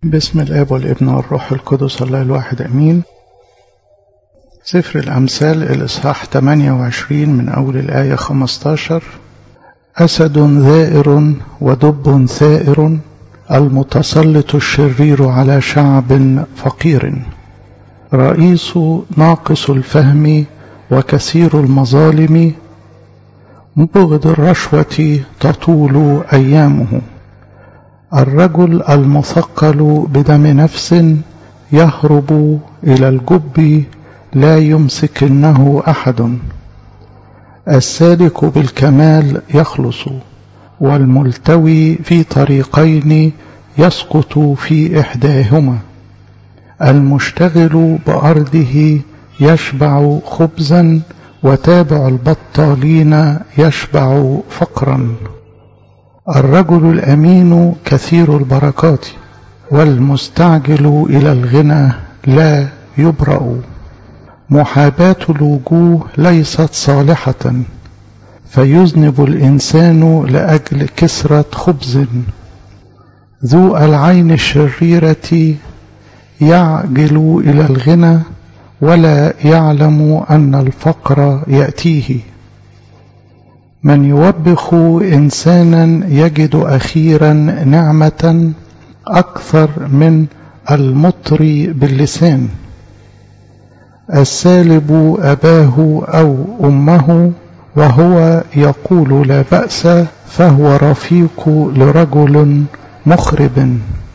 بسم الاب والابن والروح القدس الله الواحد امين سفر الامثال الاصحاح 28 من اول الايه 15 اسد ذائر ودب ثائر المتسلط الشرير على شعب فقير رئيس ناقص الفهم وكثير المظالم مبغض الرشوه تطول ايامه الرجل المثقل بدم نفس يهرب إلى الجب لا يمسكنه أحد السالك بالكمال يخلص والملتوي في طريقين يسقط في إحداهما المشتغل بأرضه يشبع خبزا وتابع البطالين يشبع فقرا الرجل الامين كثير البركات والمستعجل الى الغنى لا يبرا محاباه الوجوه ليست صالحه فيذنب الانسان لاجل كسره خبز ذو العين الشريره يعجل الى الغنى ولا يعلم ان الفقر ياتيه من يوبخ انسانا يجد اخيرا نعمه اكثر من المطري باللسان السالب اباه او امه وهو يقول لا باس فهو رفيق لرجل مخرب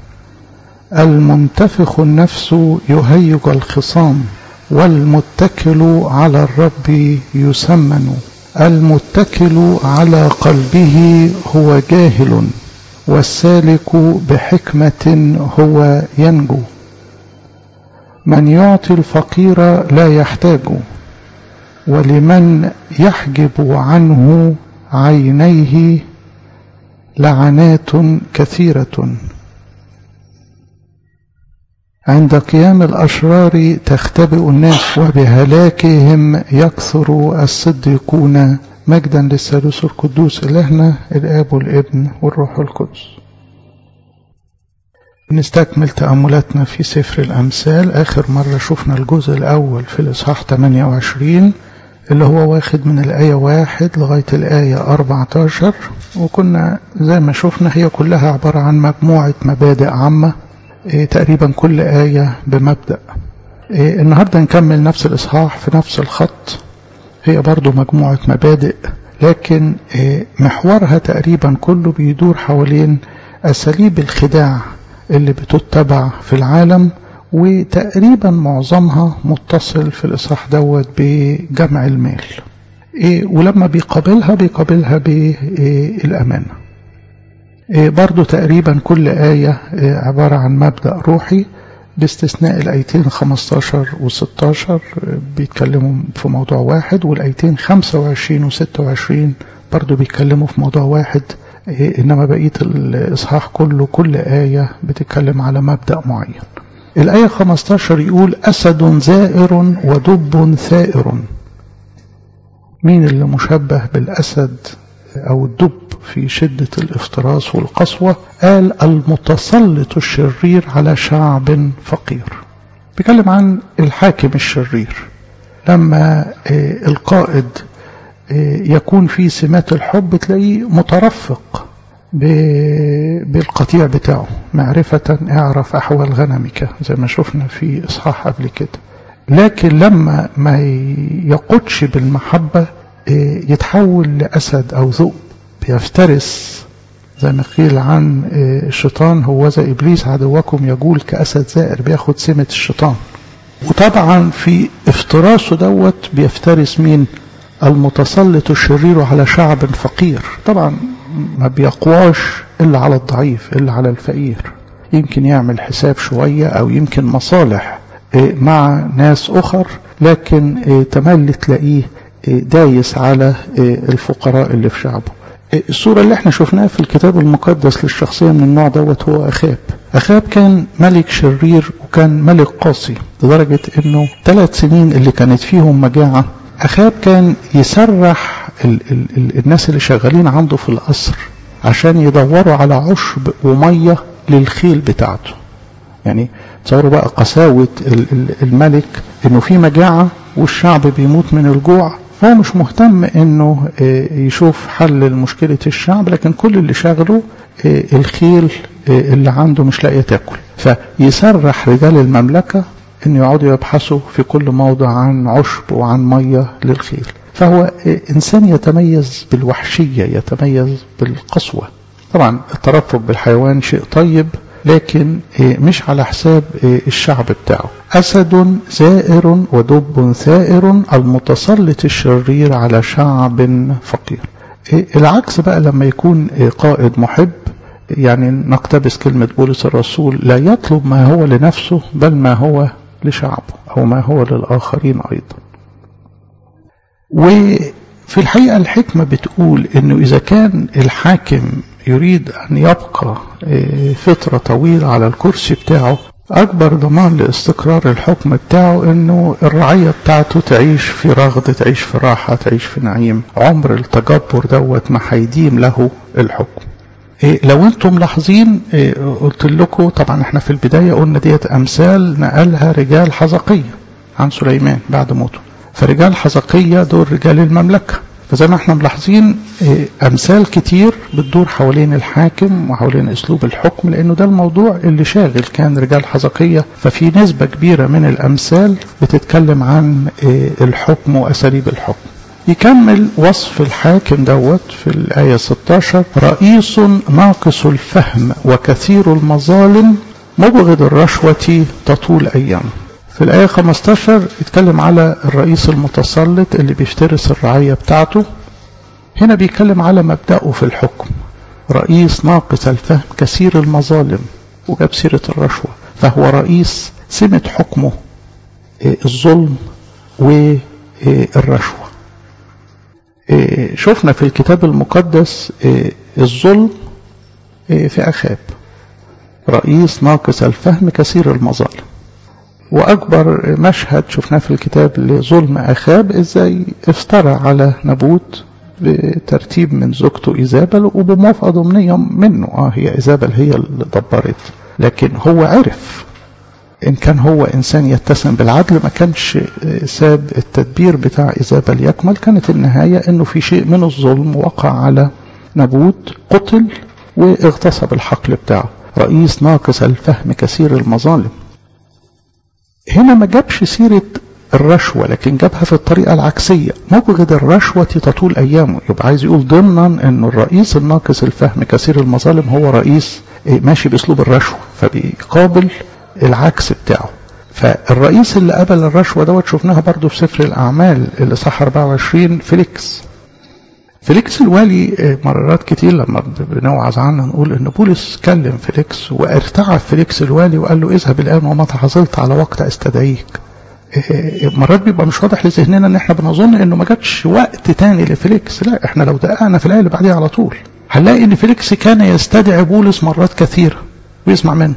المنتفخ النفس يهيج الخصام والمتكل على الرب يسمن المتكل على قلبه هو جاهل والسالك بحكمة هو ينجو من يعطي الفقير لا يحتاج ولمن يحجب عنه عينيه لعنات كثيرة عند قيام الأشرار تختبئ الناس وبهلاكهم يكثر الصديقون مجدا للثالوث القدوس إلهنا الآب والابن والروح القدس نستكمل تأملاتنا في سفر الأمثال آخر مرة شفنا الجزء الأول في الإصحاح 28 اللي هو واخد من الآية واحد لغاية الآية 14 وكنا زي ما شفنا هي كلها عبارة عن مجموعة مبادئ عامة تقريبا كل آية بمبدأ النهاردة نكمل نفس الإصحاح في نفس الخط هي برضو مجموعة مبادئ لكن محورها تقريبا كله بيدور حوالين أساليب الخداع اللي بتتبع في العالم وتقريبا معظمها متصل في الإصحاح دوت بجمع المال ولما بيقابلها بيقابلها بالأمانة برضو تقريبا كل آية عبارة عن مبدأ روحي باستثناء الآيتين 15 و 16 بيتكلموا في موضوع واحد والآيتين 25 و 26 برضو بيتكلموا في موضوع واحد إنما بقية الإصحاح كله كل آية بتتكلم على مبدأ معين الآية 15 يقول أسد زائر ودب ثائر مين اللي مشبه بالأسد أو الدب في شدة الافتراس والقسوة قال المتسلط الشرير على شعب فقير بيتكلم عن الحاكم الشرير لما القائد يكون في سمات الحب تلاقيه مترفق بالقطيع بتاعه معرفة اعرف أحوال غنمك زي ما شفنا في إصحاح قبل كده لكن لما ما يقودش بالمحبة يتحول لأسد أو ذئب بيفترس زي ما قيل عن الشيطان هو زي إبليس عدوكم يقول كأسد زائر بياخد سمة الشيطان وطبعا في افتراسه دوت بيفترس مين المتسلط الشرير على شعب فقير طبعا ما بيقواش إلا على الضعيف إلا على الفقير يمكن يعمل حساب شوية أو يمكن مصالح مع ناس أخر لكن تملي تلاقيه دايس على الفقراء اللي في شعبه الصورة اللي احنا شفناها في الكتاب المقدس للشخصية من النوع دوت هو أخاب أخاب كان ملك شرير وكان ملك قاسي لدرجة انه ثلاث سنين اللي كانت فيهم مجاعة أخاب كان يسرح ال ال ال الناس اللي شغالين عنده في القصر عشان يدوروا على عشب ومية للخيل بتاعته يعني تصوروا بقى قساوة الملك انه في مجاعة والشعب بيموت من الجوع هو مش مهتم انه يشوف حل لمشكلة الشعب لكن كل اللي شاغله الخيل اللي عنده مش لاقية تاكل فيسرح رجال المملكة ان يقعدوا يبحثوا في كل موضع عن عشب وعن مية للخيل فهو انسان يتميز بالوحشية يتميز بالقسوة طبعا الترفق بالحيوان شيء طيب لكن مش على حساب الشعب بتاعه أسد زائر ودب ثائر المتسلط الشرير على شعب فقير العكس بقى لما يكون قائد محب يعني نقتبس كلمة بولس الرسول لا يطلب ما هو لنفسه بل ما هو لشعبه أو ما هو للآخرين أيضا وفي الحقيقة الحكمة بتقول أنه إذا كان الحاكم يريد أن يبقى فترة طويلة على الكرسي بتاعه أكبر ضمان لاستقرار الحكم بتاعه أنه الرعية بتاعته تعيش في رغد تعيش في راحة تعيش في نعيم عمر التجبر دوت ما هيديم له الحكم لو انتم ملاحظين قلت لكم طبعا احنا في البداية قلنا ديت أمثال نقلها رجال حزقية عن سليمان بعد موته فرجال حزقية دول رجال المملكة فزي ما احنا ملاحظين امثال كتير بتدور حوالين الحاكم وحوالين اسلوب الحكم لانه ده الموضوع اللي شاغل كان رجال حزقية ففي نسبة كبيرة من الامثال بتتكلم عن الحكم واساليب الحكم يكمل وصف الحاكم دوت في الآية 16 رئيس ناقص الفهم وكثير المظالم مبغض الرشوة تطول أيامه في الآية 15 يتكلم على الرئيس المتسلط اللي بيفترس الرعية بتاعته هنا بيتكلم على مبدأه في الحكم رئيس ناقص الفهم كثير المظالم وجاب سيرة الرشوة فهو رئيس سمة حكمه الظلم والرشوة شفنا في الكتاب المقدس الظلم في أخاب رئيس ناقص الفهم كثير المظالم وأكبر مشهد شفناه في الكتاب لظلم أخاب إزاي افترى على نبوت بترتيب من زوجته إيزابل وبموافقة ضمنية منه آه هي إيزابل هي اللي دبرت لكن هو عرف إن كان هو إنسان يتسم بالعدل ما كانش ساب التدبير بتاع إيزابل يكمل كانت النهاية إنه في شيء من الظلم وقع على نبوت قتل واغتصب الحقل بتاعه رئيس ناقص الفهم كثير المظالم هنا ما جابش سيرة الرشوة لكن جابها في الطريقة العكسية مبغض الرشوة تطول أيامه يبقى عايز يقول ضمنا أن الرئيس الناقص الفهم كثير المظالم هو رئيس ماشي بأسلوب الرشوة فبيقابل العكس بتاعه فالرئيس اللي قبل الرشوة دوت شفناها برضو في سفر الأعمال اللي صح 24 فيليكس فيليكس الوالي مرات كتير لما بنوعظ عنه نقول ان بولس كلم فيليكس وارتعب فيليكس الوالي وقال له اذهب الان وما حصلت على وقت استدعيك مرات بيبقى مش واضح لذهننا ان احنا بنظن انه ما جاتش وقت تاني لفيليكس لا احنا لو دققنا في الايه اللي بعديها على طول هنلاقي ان فيليكس كان يستدعي بولس مرات كثيره ويسمع منه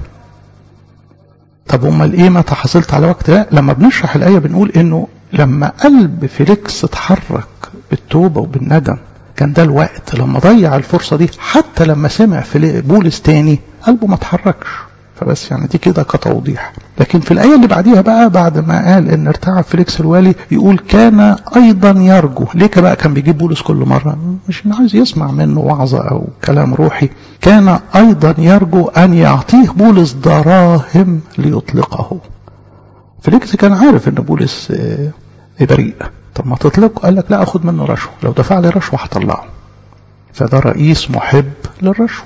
طب امال ايه متى حصلت على وقت لا لما بنشرح الايه بنقول انه لما قلب فيليكس اتحرك بالتوبه وبالندم كان ده الوقت لما ضيع الفرصه دي حتى لما سمع في بولس تاني قلبه ما اتحركش فبس يعني دي كده كتوضيح لكن في الآية اللي بعديها بقى بعد ما قال إن ارتعب فيليكس الوالي يقول كان أيضا يرجو ليه بقى كان بيجيب بولس كل مرة مش إنه عايز يسمع منه وعظة أو كلام روحي كان أيضا يرجو أن يعطيه بولس دراهم ليطلقه فيليكس كان عارف إن بولس بريء طب ما تطلقه قال لك لا أخد منه رشوة لو دفع لي رشوة هطلعه فده رئيس محب للرشوة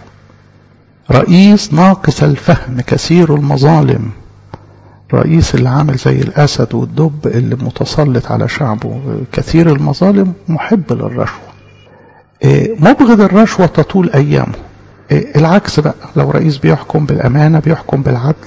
رئيس ناقص الفهم كثير المظالم رئيس اللي عامل زي الأسد والدب اللي متسلط على شعبه كثير المظالم محب للرشوة مبغض الرشوة تطول أيامه العكس بقى لو رئيس بيحكم بالأمانة بيحكم بالعدل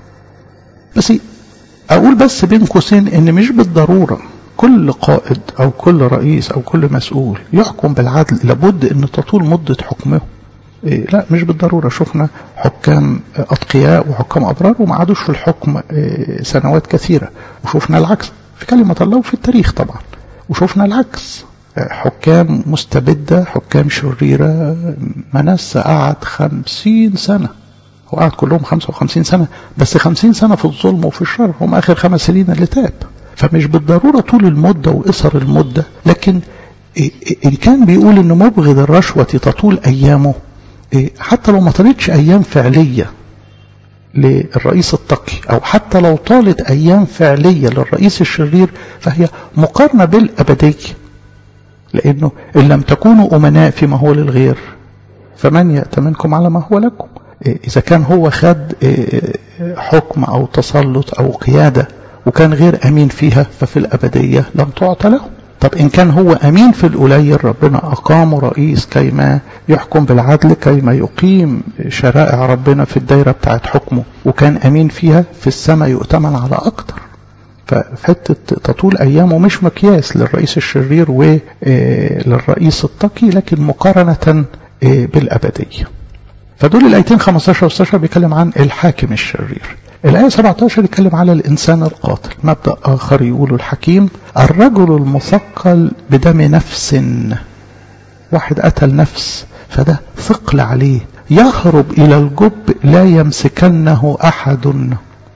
بس أقول بس بين قوسين إن مش بالضرورة كل قائد أو كل رئيس أو كل مسؤول يحكم بالعدل لابد أن تطول مدة حكمه إيه لا مش بالضرورة شفنا حكام أتقياء وحكام أبرار وما عادوش في الحكم إيه سنوات كثيرة وشفنا العكس في كلمة الله وفي التاريخ طبعا وشفنا العكس حكام مستبدة حكام شريرة منسى قعد خمسين سنة هو قعد كلهم 55 سنة بس 50 سنة في الظلم وفي الشر هم آخر خمس سنين اللي تاب فمش بالضرورة طول المدة وقصر المدة لكن إن كان بيقول إن مبغض الرشوة تطول أيامه حتى لو ما طالتش أيام فعلية للرئيس التقي أو حتى لو طالت أيام فعلية للرئيس الشرير فهي مقارنة بالأبدية لأنه إن لم تكونوا أمناء فيما هو للغير فمن يأتمنكم على ما هو لكم إذا كان هو خد حكم أو تسلط أو قيادة وكان غير أمين فيها ففي الأبدية لم تعطى له طب إن كان هو أمين في القليل ربنا أقامه رئيس كيما يحكم بالعدل كيما يقيم شرائع ربنا في الدايرة بتاعت حكمه وكان أمين فيها في السماء يؤتمن على أكتر فحتة تطول أيامه مش مقياس للرئيس الشرير وللرئيس التقي لكن مقارنة بالأبدية فدول الآيتين 15 و 16 بيتكلم عن الحاكم الشرير الآية 17 يتكلم على الإنسان القاتل مبدأ آخر يقول الحكيم الرجل المثقل بدم نفس واحد قتل نفس فده ثقل عليه يهرب إلى الجب لا يمسكنه أحد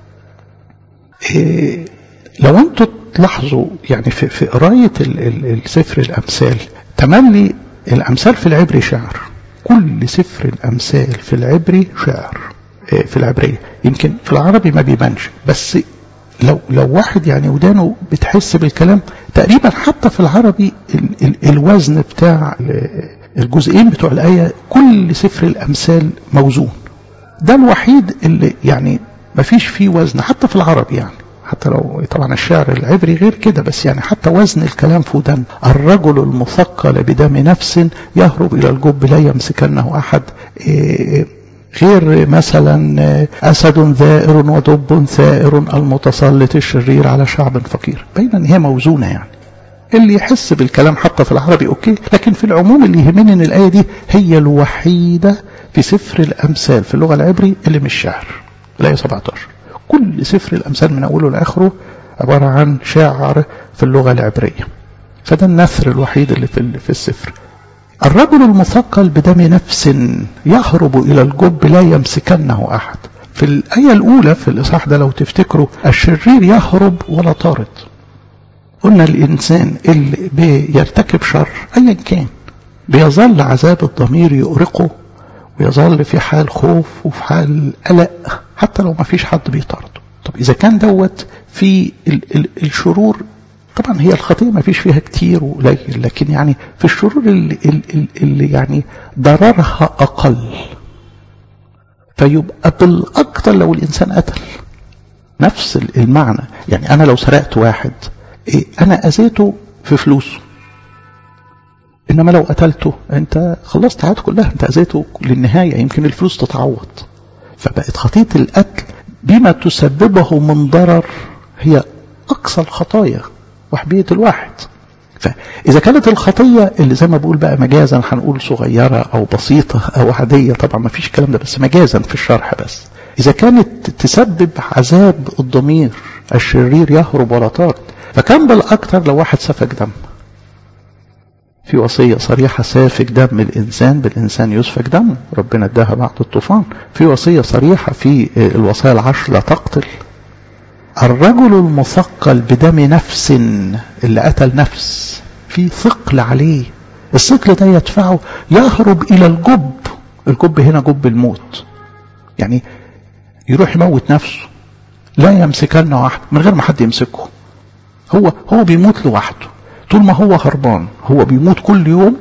إيه لو أنتم تلاحظوا يعني في, في قراية السفر الأمثال تملي الأمثال في العبري شعر كل سفر الأمثال في العبري شعر في العبرية يمكن في العربي ما بيبانش بس لو لو واحد يعني ودانه بتحس بالكلام تقريبا حتى في العربي ال ال الوزن بتاع الجزئين بتوع الآية كل سفر الأمثال موزون ده الوحيد اللي يعني ما فيش فيه وزن حتى في العربي يعني حتى لو طبعا الشعر العبري غير كده بس يعني حتى وزن الكلام في ودن الرجل المثقل بدم نفس يهرب إلى الجب لا يمسكنه أحد إيه غير مثلا أسد ذائر ودب ثائر المتسلط الشرير على شعب فقير بين أن هي موزونة يعني اللي يحس بالكلام حتى في العربي أوكي لكن في العموم اللي يهمني أن الآية دي هي الوحيدة في سفر الأمثال في اللغة العبري اللي مش شعر الآية 17 كل سفر الأمثال من أوله لآخره عبارة عن شعر في اللغة العبرية فده النثر الوحيد اللي في, في السفر الرجل المثقل بدم نفس يهرب إلى الجب لا يمسكنه أحد في الآية الأولى في الإصحاح ده لو تفتكروا الشرير يهرب ولا طارد قلنا الإنسان اللي بيرتكب شر أيا كان بيظل عذاب الضمير يؤرقه ويظل في حال خوف وفي حال قلق حتى لو ما فيش حد بيطارده طب إذا كان دوت في ال ال الشرور طبعا هي الخطية ما فيش فيها كتير وقليل لكن يعني في الشرور اللي, اللي, اللي يعني ضررها أقل فيبقى بالأكثر لو الإنسان قتل نفس المعنى يعني أنا لو سرقت واحد إيه أنا أذيته في فلوسه إنما لو قتلته أنت خلصت حياته كلها أنت أذيته للنهاية يمكن الفلوس تتعوض فبقت خطية القتل بما تسببه من ضرر هي أقصى الخطايا وحبية الواحد فإذا كانت الخطية اللي زي ما بقول بقى مجازا هنقول صغيرة أو بسيطة أو عادية طبعا ما فيش الكلام ده بس مجازا في الشرح بس إذا كانت تسبب عذاب الضمير الشرير يهرب ولا طارد فكان بالأكثر لو واحد سفك دم في وصية صريحة سافك دم الإنسان بالإنسان يسفك دم ربنا اداها بعد الطوفان في وصية صريحة في الوصايا العشر لا تقتل الرجل المثقل بدم نفس اللي قتل نفس في ثقل عليه الثقل ده يدفعه يهرب إلى الجب الجب هنا جب الموت يعني يروح يموت نفسه لا يمسكنه أحد من غير ما حد يمسكه هو هو بيموت لوحده طول ما هو هربان هو بيموت كل يوم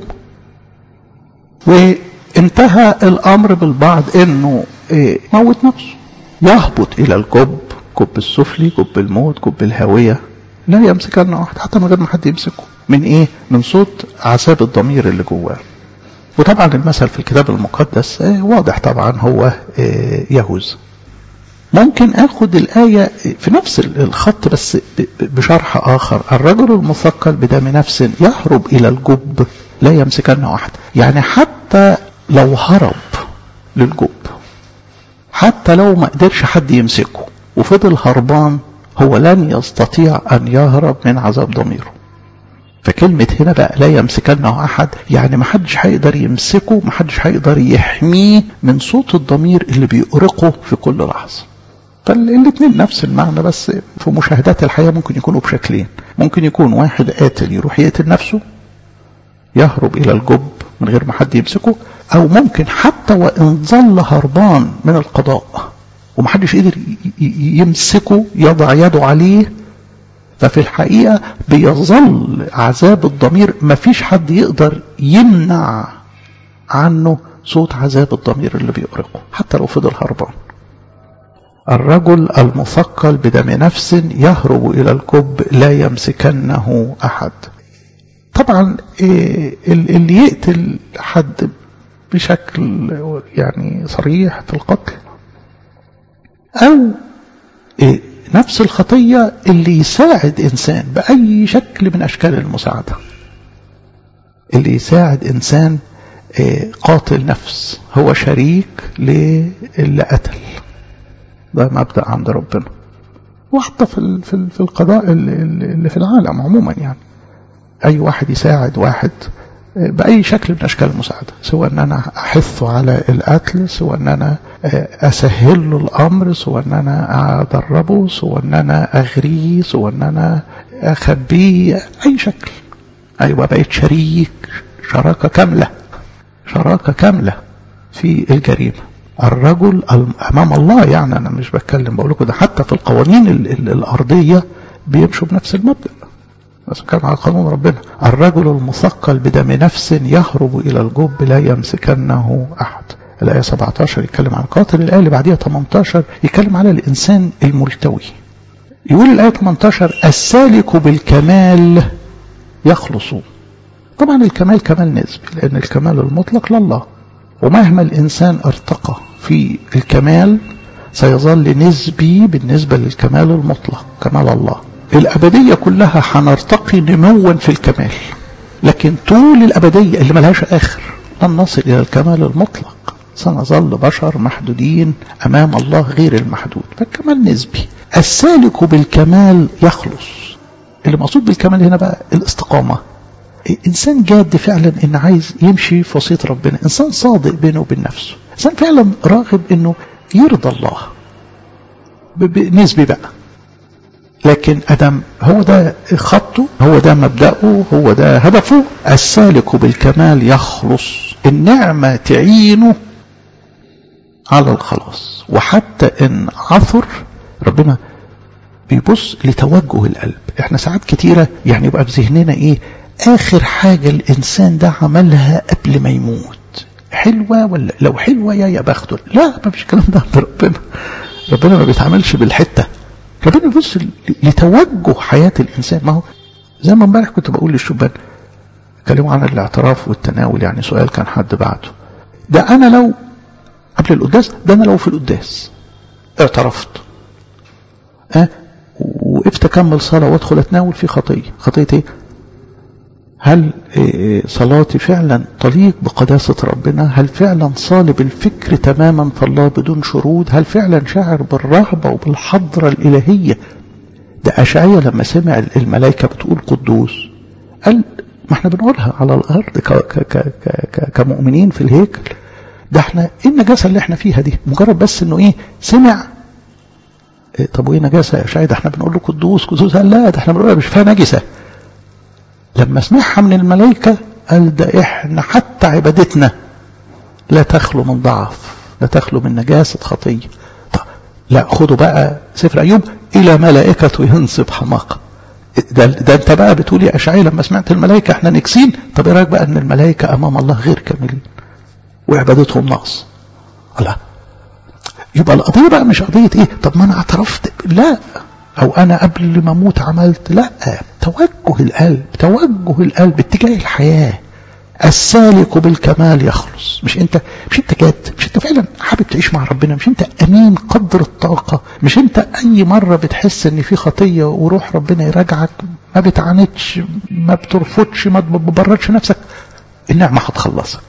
وانتهى الأمر بالبعض انه إيه موت نفسه يهبط إلى الجب جب السفلي جب الموت جب الهوية لا يمسكن واحد حتى من غير ما حد يمسكه من ايه من صوت عذاب الضمير اللي جواه وطبعا المثل في الكتاب المقدس إيه واضح طبعا هو إيه يهوذا ممكن اخد الآية في نفس الخط بس بشرح آخر الرجل المثقل بدم نفس يهرب إلى الجب لا يمسكنه أحد يعني حتى لو هرب للجب حتى لو ما قدرش حد يمسكه وفضل هربان هو لن يستطيع أن يهرب من عذاب ضميره فكلمة هنا بقى لا يمسكنه أحد يعني ما حدش هيقدر يمسكه ما حدش هيقدر يحميه من صوت الضمير اللي بيؤرقه في كل لحظة فالاثنين نفس المعنى بس في مشاهدات الحياة ممكن يكونوا بشكلين ممكن يكون واحد قاتل يروح يقتل نفسه يهرب إلى الجب من غير ما حد يمسكه أو ممكن حتى وإن ظل هربان من القضاء ومحدش قدر يمسكه يضع يده عليه ففي الحقيقة بيظل عذاب الضمير مفيش حد يقدر يمنع عنه صوت عذاب الضمير اللي بيؤرقه حتى لو فضل هربان الرجل المثقل بدم نفس يهرب إلى الكب لا يمسكنه أحد طبعا اللي يقتل حد بشكل يعني صريح في القتل أو نفس الخطية اللي يساعد إنسان بأي شكل من أشكال المساعدة اللي يساعد إنسان قاتل نفس هو شريك للي قتل ده مبدأ عند ربنا وحتى في في القضاء اللي في العالم عموما يعني أي واحد يساعد واحد بأي شكل من أشكال المساعدة سواء أن أنا أحثه على القتل سواء أن أنا أسهل له الأمر سواء أن أنا أدربه سواء أن أنا أغريه سواء أن أنا أخبيه أي شكل أيوة بقيت شريك شراكة كاملة شراكة كاملة في الجريمة الرجل أمام الله يعني أنا مش بتكلم بقول لكم ده حتى في القوانين الأرضية بيمشوا بنفس المبدأ بس كان على قانون ربنا الرجل المثقل بدم نفس يهرب إلى الجب لا يمسكنه أحد الآية 17 يتكلم عن قاتل الآية اللي بعديها 18 يتكلم على الإنسان الملتوي يقول الآية 18 السالك بالكمال يخلص طبعا الكمال كمال نسبي لأن الكمال المطلق لله ومهما الإنسان ارتقى في الكمال سيظل نسبي بالنسبة للكمال المطلق كمال الله الأبدية كلها هنرتقي نموا في الكمال لكن طول الأبدية اللي ملهاش آخر لن نصل إلى الكمال المطلق سنظل بشر محدودين أمام الله غير المحدود فالكمال نسبي السالك بالكمال يخلص اللي مقصود بالكمال هنا بقى الاستقامة إنسان جاد فعلا إن عايز يمشي في وصية ربنا إنسان صادق بينه وبين نفسه إنسان فعلا راغب إنه يرضى الله نسبي بقى لكن أدم هو ده خطه هو ده مبدأه هو ده هدفه السالك بالكمال يخلص النعمة تعينه على الخلاص وحتى إن عثر ربنا بيبص لتوجه القلب احنا ساعات كتيرة يعني يبقى في ذهننا ايه اخر حاجة الانسان ده عملها قبل ما يموت حلوة ولا لو حلوة يا يا بخته لا ما فيش الكلام ده عند ربنا ربنا ما بيتعاملش بالحتة ربنا بيبص لتوجه حياة الانسان ما هو زي ما امبارح كنت بقول للشبان كلموا عن الاعتراف والتناول يعني سؤال كان حد بعته ده انا لو قبل القداس ده انا لو في القداس اعترفت أه وقفت اكمل صلاه وادخل اتناول في خطيه خطيه ايه هل صلاتي فعلا تليق بقداسة ربنا هل فعلا صالب الفكر تماما في الله بدون شرود هل فعلا شاعر بالرهبة وبالحضرة الإلهية ده أشعية لما سمع الملائكة بتقول قدوس قال ما احنا بنقولها على الأرض ك ك ك ك كمؤمنين في الهيكل ده احنا ايه النجاسة اللي احنا فيها دي مجرد بس انه ايه سمع إيه طب وايه نجاسة يا شاي ده احنا بنقول له قدوس قدوس قال لا ده احنا بنقول مش فيها نجسة لما سمعها من الملائكة قال ده احنا حتى عبادتنا لا تخلو من ضعف لا تخلو من نجاسة خطية طب لا خدوا بقى سفر أيوب إلى ملائكته ينصب حماقة ده, ده انت بقى بتقول يا أشعي لما سمعت الملائكة احنا نكسين طب ايه رايك بقى ان الملائكة امام الله غير كاملين وعبادتهم نقص لا يبقى القضية بقى مش قضية ايه طب ما انا اعترفت لا او انا قبل ما اموت عملت لا توجه القلب توجه القلب اتجاه الحياة السالك بالكمال يخلص مش انت مش انت جاد مش انت فعلا حابب تعيش مع ربنا مش انت امين قدر الطاقة مش انت اي مرة بتحس ان في خطية وروح ربنا يراجعك ما بتعاندش ما بترفضش ما تبردش نفسك النعمة هتخلصك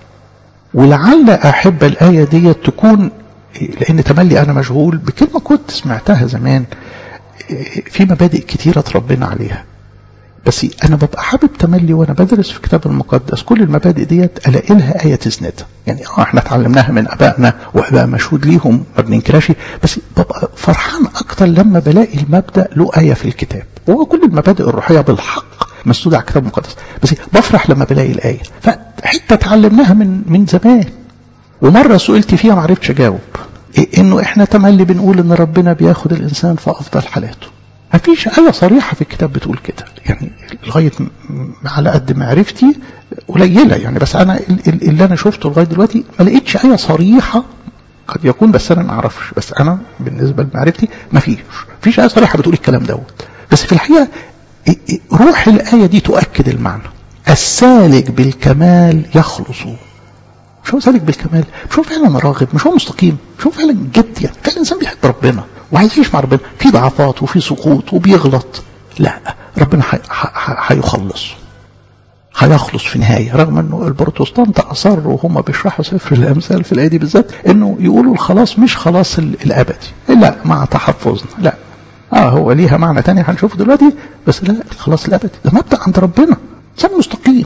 ولعل احب الاية دي تكون لان تملي انا مشغول بكلمة كنت سمعتها زمان في مبادئ كتيرة تربينا عليها بس انا ببقى حابب تملي وانا بدرس في الكتاب المقدس كل المبادئ ديت الاقي لها ايه تسندها يعني اه احنا اتعلمناها من ابائنا واباء مشهود ليهم ما بننكرش بس ببقى فرحان اكتر لما بلاقي المبدا له ايه في الكتاب وهو كل المبادئ الروحيه بالحق مسدوده على الكتاب المقدس بس بفرح لما بلاقي الايه فحته اتعلمناها من من زمان ومره سئلت فيها ما عرفتش اجاوب إيه انه احنا تملي بنقول ان ربنا بياخد الانسان في افضل حالاته ما فيش آية صريحة في الكتاب بتقول كده يعني لغاية على قد معرفتي قليلة يعني بس أنا اللي أنا شفته لغاية دلوقتي ما لقيتش آية صريحة قد يكون بس أنا ما أعرفش بس أنا بالنسبة لمعرفتي ما فيش فيش آية صريحة بتقول الكلام دوت بس في الحقيقة روح الآية دي تؤكد المعنى السالك بالكمال يخلص مش هو سالك بالكمال مش هو فعلا راغب مش هو مستقيم مش هو فعلا جد يعني فعلا الانسان بيحب ربنا وعايز يعيش مع ربنا في ضعفات وفي سقوط وبيغلط لا ربنا هيخلص هيخلص في النهاية رغم انه البروتستانت اصروا وهم بيشرحوا سفر الامثال في الايه دي بالذات انه يقولوا الخلاص مش خلاص الابدي لا مع تحفظنا لا اه هو ليها معنى تاني هنشوفه دلوقتي بس لا الخلاص الابدي ده مبدا عند ربنا انسان مستقيم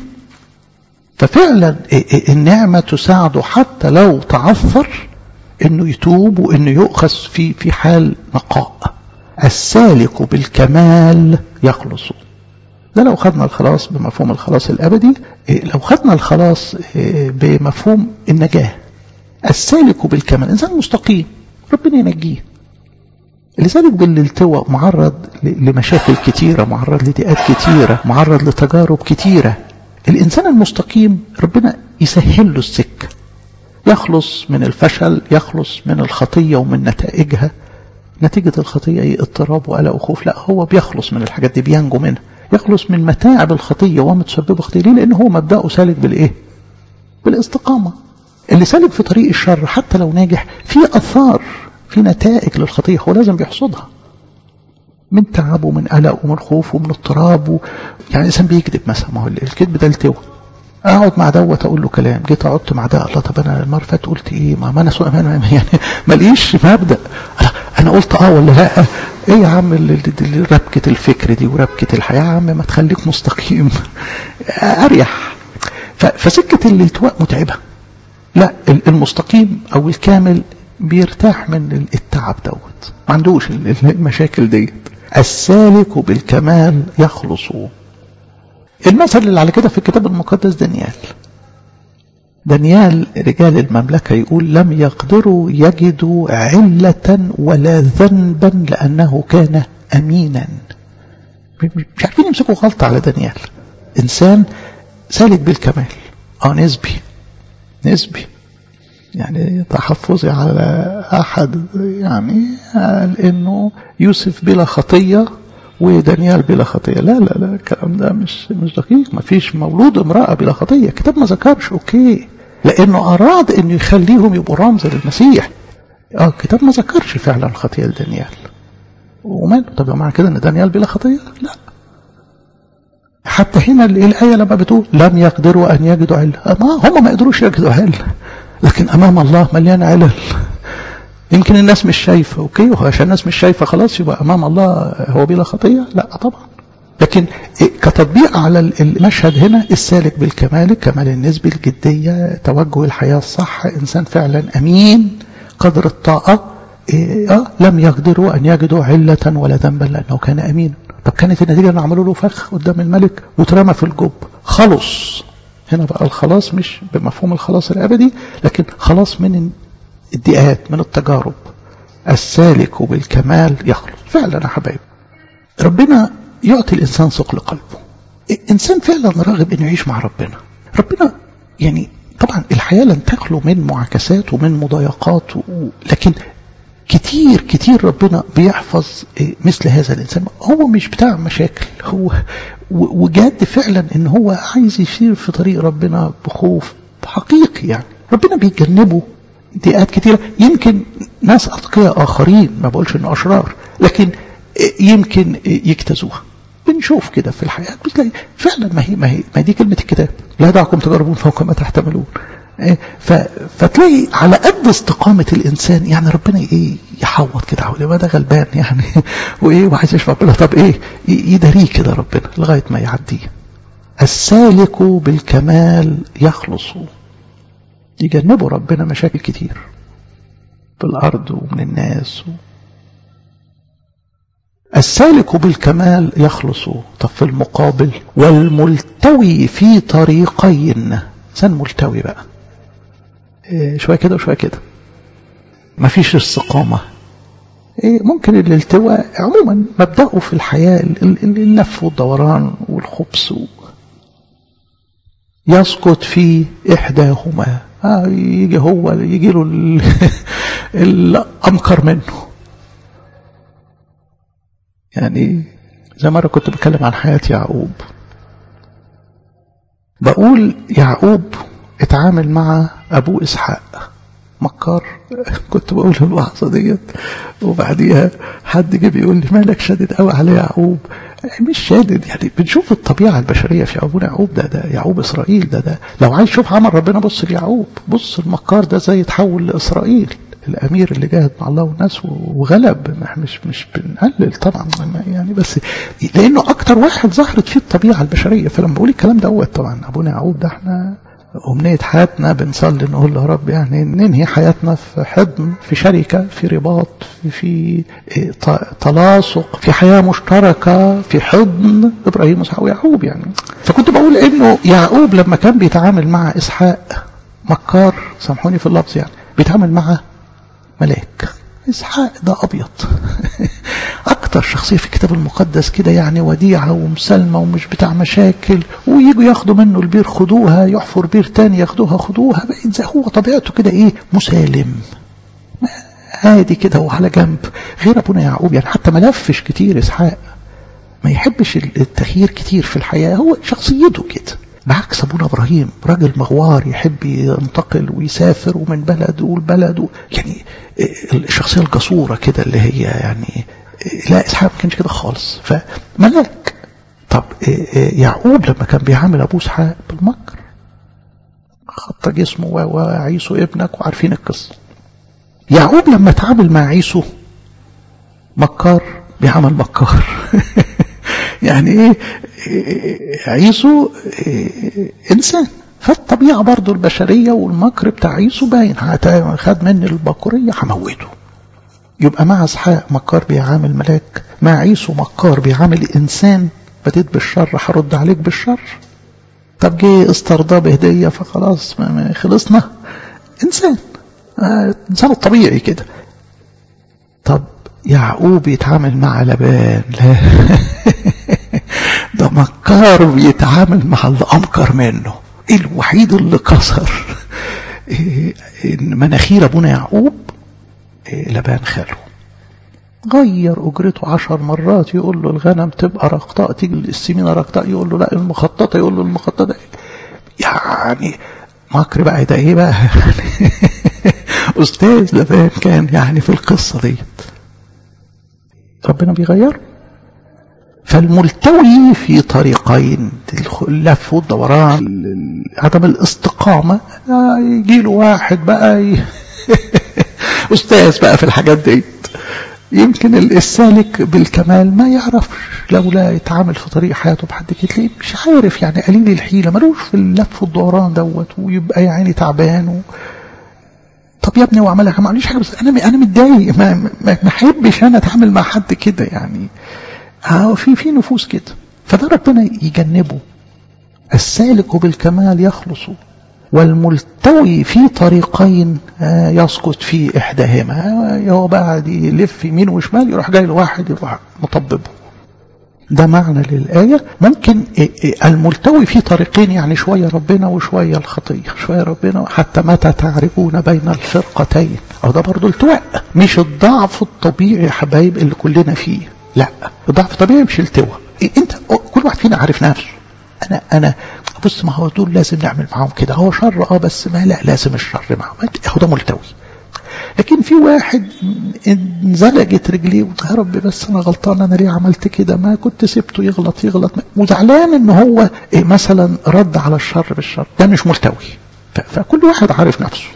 ففعلا النعمة تساعده حتى لو تعثر انه يتوب وانه يؤخذ في في حال نقاء السالك بالكمال يخلص ده لو خدنا الخلاص بمفهوم الخلاص الابدي لو خدنا الخلاص بمفهوم النجاه السالك بالكمال انسان مستقيم ربنا ينجيه اللي سالك بالالتواء معرض لمشاكل كتيره معرض لضيقات كتيره معرض لتجارب كتيره الانسان المستقيم ربنا يسهل له السكه يخلص من الفشل يخلص من الخطية ومن نتائجها نتيجة الخطية ايه اضطراب وقلق وخوف لا هو بيخلص من الحاجات دي بينجو منها يخلص من متاعب الخطية ومتسببة خطية ليه لأن هو مبدأه سالك بالإيه بالاستقامة اللي سالك في طريق الشر حتى لو ناجح في أثار في نتائج للخطية هو لازم بيحصدها من تعب ومن قلق ومن خوف ومن اضطراب و... يعني الإنسان بيكذب مثلا ما هو الكذب ده التوى اقعد مع دوت اقول له كلام جيت قعدت مع ده الله طب انا المره فاتت قلت ايه ما, ما انا سوء يعني ماليش مبدا انا قلت اه ولا لا ايه يا عم ربكه الفكر دي وربكه الحياه يا عم ما تخليك مستقيم اريح فسكه الالتواء متعبه لا المستقيم او الكامل بيرتاح من التعب دوت ما عندوش المشاكل ديت السالك بالكمال يخلص المثل اللي على كده في الكتاب المقدس دانيال دانيال رجال المملكة يقول لم يقدروا يجدوا علة ولا ذنبا لأنه كان أمينا مش عارفين يمسكوا غلطة على دانيال إنسان سالك بالكمال اه نسبي نسبي يعني تحفظي على أحد يعني قال إنه يوسف بلا خطية ودانيال بلا خطية لا لا لا الكلام ده مش مش دقيق ما فيش مولود امرأة بلا خطية الكتاب ما ذكرش اوكي لانه اراد انه يخليهم يبقوا رمز للمسيح اه الكتاب ما ذكرش فعلا خطية لدانيال وماله طب معنى كده ان دانيال بلا خطية لا حتى هنا الآية لما بتقول لم يقدروا أن يجدوا علة ما هم ما قدروش يجدوا علة لكن أمام الله مليان علل يمكن الناس مش شايفة أوكي وعشان الناس مش شايفة خلاص يبقى أمام الله هو بلا خطية لا طبعا لكن كتطبيق على المشهد هنا السالك بالكمال الكمال النسبي الجدية توجه الحياة الصح إنسان فعلا أمين قدر الطاقة إيه لم يقدروا أن يجدوا علة ولا ذنبا لأنه كان أمين طب كانت النتيجة أن عملوا له فخ قدام الملك واترمى في الجب خلص هنا بقى الخلاص مش بمفهوم الخلاص الأبدي لكن خلاص من الضيقات من التجارب السالك بالكمال يخلص فعلا يا حبايبي ربنا يعطي الإنسان ثقل قلبه إنسان فعلا راغب إنه يعيش مع ربنا ربنا يعني طبعا الحياة لن تخلو من معاكسات ومن مضايقات و... لكن كتير كتير ربنا بيحفظ مثل هذا الإنسان هو مش بتاع مشاكل هو وجاد فعلا إن هو عايز يسير في طريق ربنا بخوف حقيقي يعني ربنا بيجنبه ضيقات كتيرة يمكن ناس أتقياء آخرين ما بقولش إنه أشرار لكن يمكن يجتازوها بنشوف كده في الحياة بتلاقي فعلا ما هي ما هي ما دي كلمة الكتاب لا دعكم تجربون فوق ما تحتملون إيه فتلاقي على قد استقامة الإنسان يعني ربنا إيه يحوط كده حواليه ما ده غلبان يعني وإيه وعايز يشفع ربنا طب إيه يداريه كده ربنا لغاية ما يعديه السالك بالكمال يخلص يجنبوا ربنا مشاكل كتير في الأرض ومن الناس و... السالك بالكمال يخلص طب في المقابل والملتوي في طريقين انسان ملتوي بقى إيه شويه كده وشويه كده مفيش استقامه إيه ممكن الالتواء عموما مبدأه في الحياة النف والدوران والخبث يسقط في إحداهما آه يجي هو يجي له الأمكر منه يعني زي مرة كنت بتكلم عن حياة يعقوب بقول يعقوب اتعامل مع أبوه إسحاق مكار كنت بقول اللحظة ديت وبعديها حد جه بيقول لي مالك شادد قوي على يعقوب مش شادد يعني بنشوف الطبيعة البشرية في أبونا يعقوب ده ده يعقوب إسرائيل ده ده لو عايز تشوف عمل ربنا بص ليعقوب بص المكار ده زي يتحول لإسرائيل الامير اللي جاهد مع الله والناس وغلب مش مش بنقلل طبعا يعني بس لانه اكتر واحد ظهرت فيه الطبيعه البشريه فلما بقول الكلام دوت طبعا ابونا يعقوب ده احنا أمنية حياتنا بنصلي نقول له يا رب يعني ننهي حياتنا في حضن في شركة في رباط في, في تلاصق في حياة مشتركة في حضن إبراهيم وإسحاق ويعقوب يعني فكنت بقول إنه يعقوب لما كان بيتعامل مع إسحاق مكار سامحوني في اللفظ يعني بيتعامل مع ملاك إسحاق ده أبيض أكتر شخصية في الكتاب المقدس كده يعني وديعة ومسالمة ومش بتاع مشاكل ويجوا ياخدوا منه البير خدوها يحفر بير تاني ياخدوها خدوها زي هو طبيعته كده إيه مسالم هادي كده وعلى جنب غير أبونا يعقوب يعني حتى ما لفش كتير إسحاق ما يحبش التغيير كتير في الحياة هو شخصيته كده بعكس ابونا ابراهيم راجل مغوار يحب ينتقل ويسافر ومن بلد والبلد يعني الشخصيه الجسوره كده اللي هي يعني لا اسحاق ما كانش كده خالص فملاك طب يعقوب لما كان بيعامل ابوه اسحاق بالمكر خط جسمه وعيسو ابنك وعارفين القصه يعقوب لما تعامل مع عيسو مكار بيعمل مكار يعني ايه عيسو إنسان فالطبيعة برضو البشرية والمكر بتاع عيسو باين خد مني البكورية هموته يبقى مع اسحاق مكار بيعامل ملاك مع عيسو مكار بيعامل إنسان بديت بالشر هرد عليك بالشر طب جه استرضاه بهدية فخلاص خلصنا إنسان آه إنسان الطبيعي كده طب يعقوب يتعامل مع لبان لا ده مكار بيتعامل مع اللي أمكر منه الوحيد اللي كسر مناخير أبونا يعقوب لبان خاله غير أجرته عشر مرات يقول له الغنم تبقى رقطاء تيجي السمينة رقطاء يقول له لا المخططة يقول له المخططة يعني مكر بقى ده ايه بقى أستاذ لبان كان يعني في القصة ديت ربنا بيغير فالملتوي في طريقين اللف والدوران عدم الاستقامة يجي له واحد بقى ي... أستاذ بقى في الحاجات دي يمكن السالك بالكمال ما يعرفش لولا يتعامل في طريق حياته بحد كده تلاقيه مش عارف يعني قليل الحيلة ملوش في اللف والدوران دوت ويبقى يا عيني تعبان و... طب يا ابني وعملها ما عمليش حاجه بس انا انا متضايق ما ما احبش انا اتعامل مع حد كده يعني اه في في نفوس كده فده ربنا يجنبه السالك بالكمال يخلص والملتوي في طريقين آه يسقط في احداهما هو بعد يلف يمين وشمال يروح جاي لواحد يروح مطببه ده معنى للآية ممكن الملتوي في طريقين يعني شوية ربنا وشوية الخطية شوية ربنا حتى متى تعرفون بين الفرقتين أو ده برضو التواء مش الضعف الطبيعي يا حبايب اللي كلنا فيه لا الضعف الطبيعي مش التواء انت كل واحد فينا عارف نفسه انا انا بص ما هو دول لازم نعمل معاهم كده هو شر اه بس ما لا لازم الشر معاهم هو ده ملتوي لكن في واحد انزلجت رجليه يا رب بس انا غلطان انا ليه عملت كده ما كنت سبته يغلط يغلط وزعلان ان هو إيه مثلا رد على الشر بالشر ده مش ملتوي فكل واحد عارف نفسه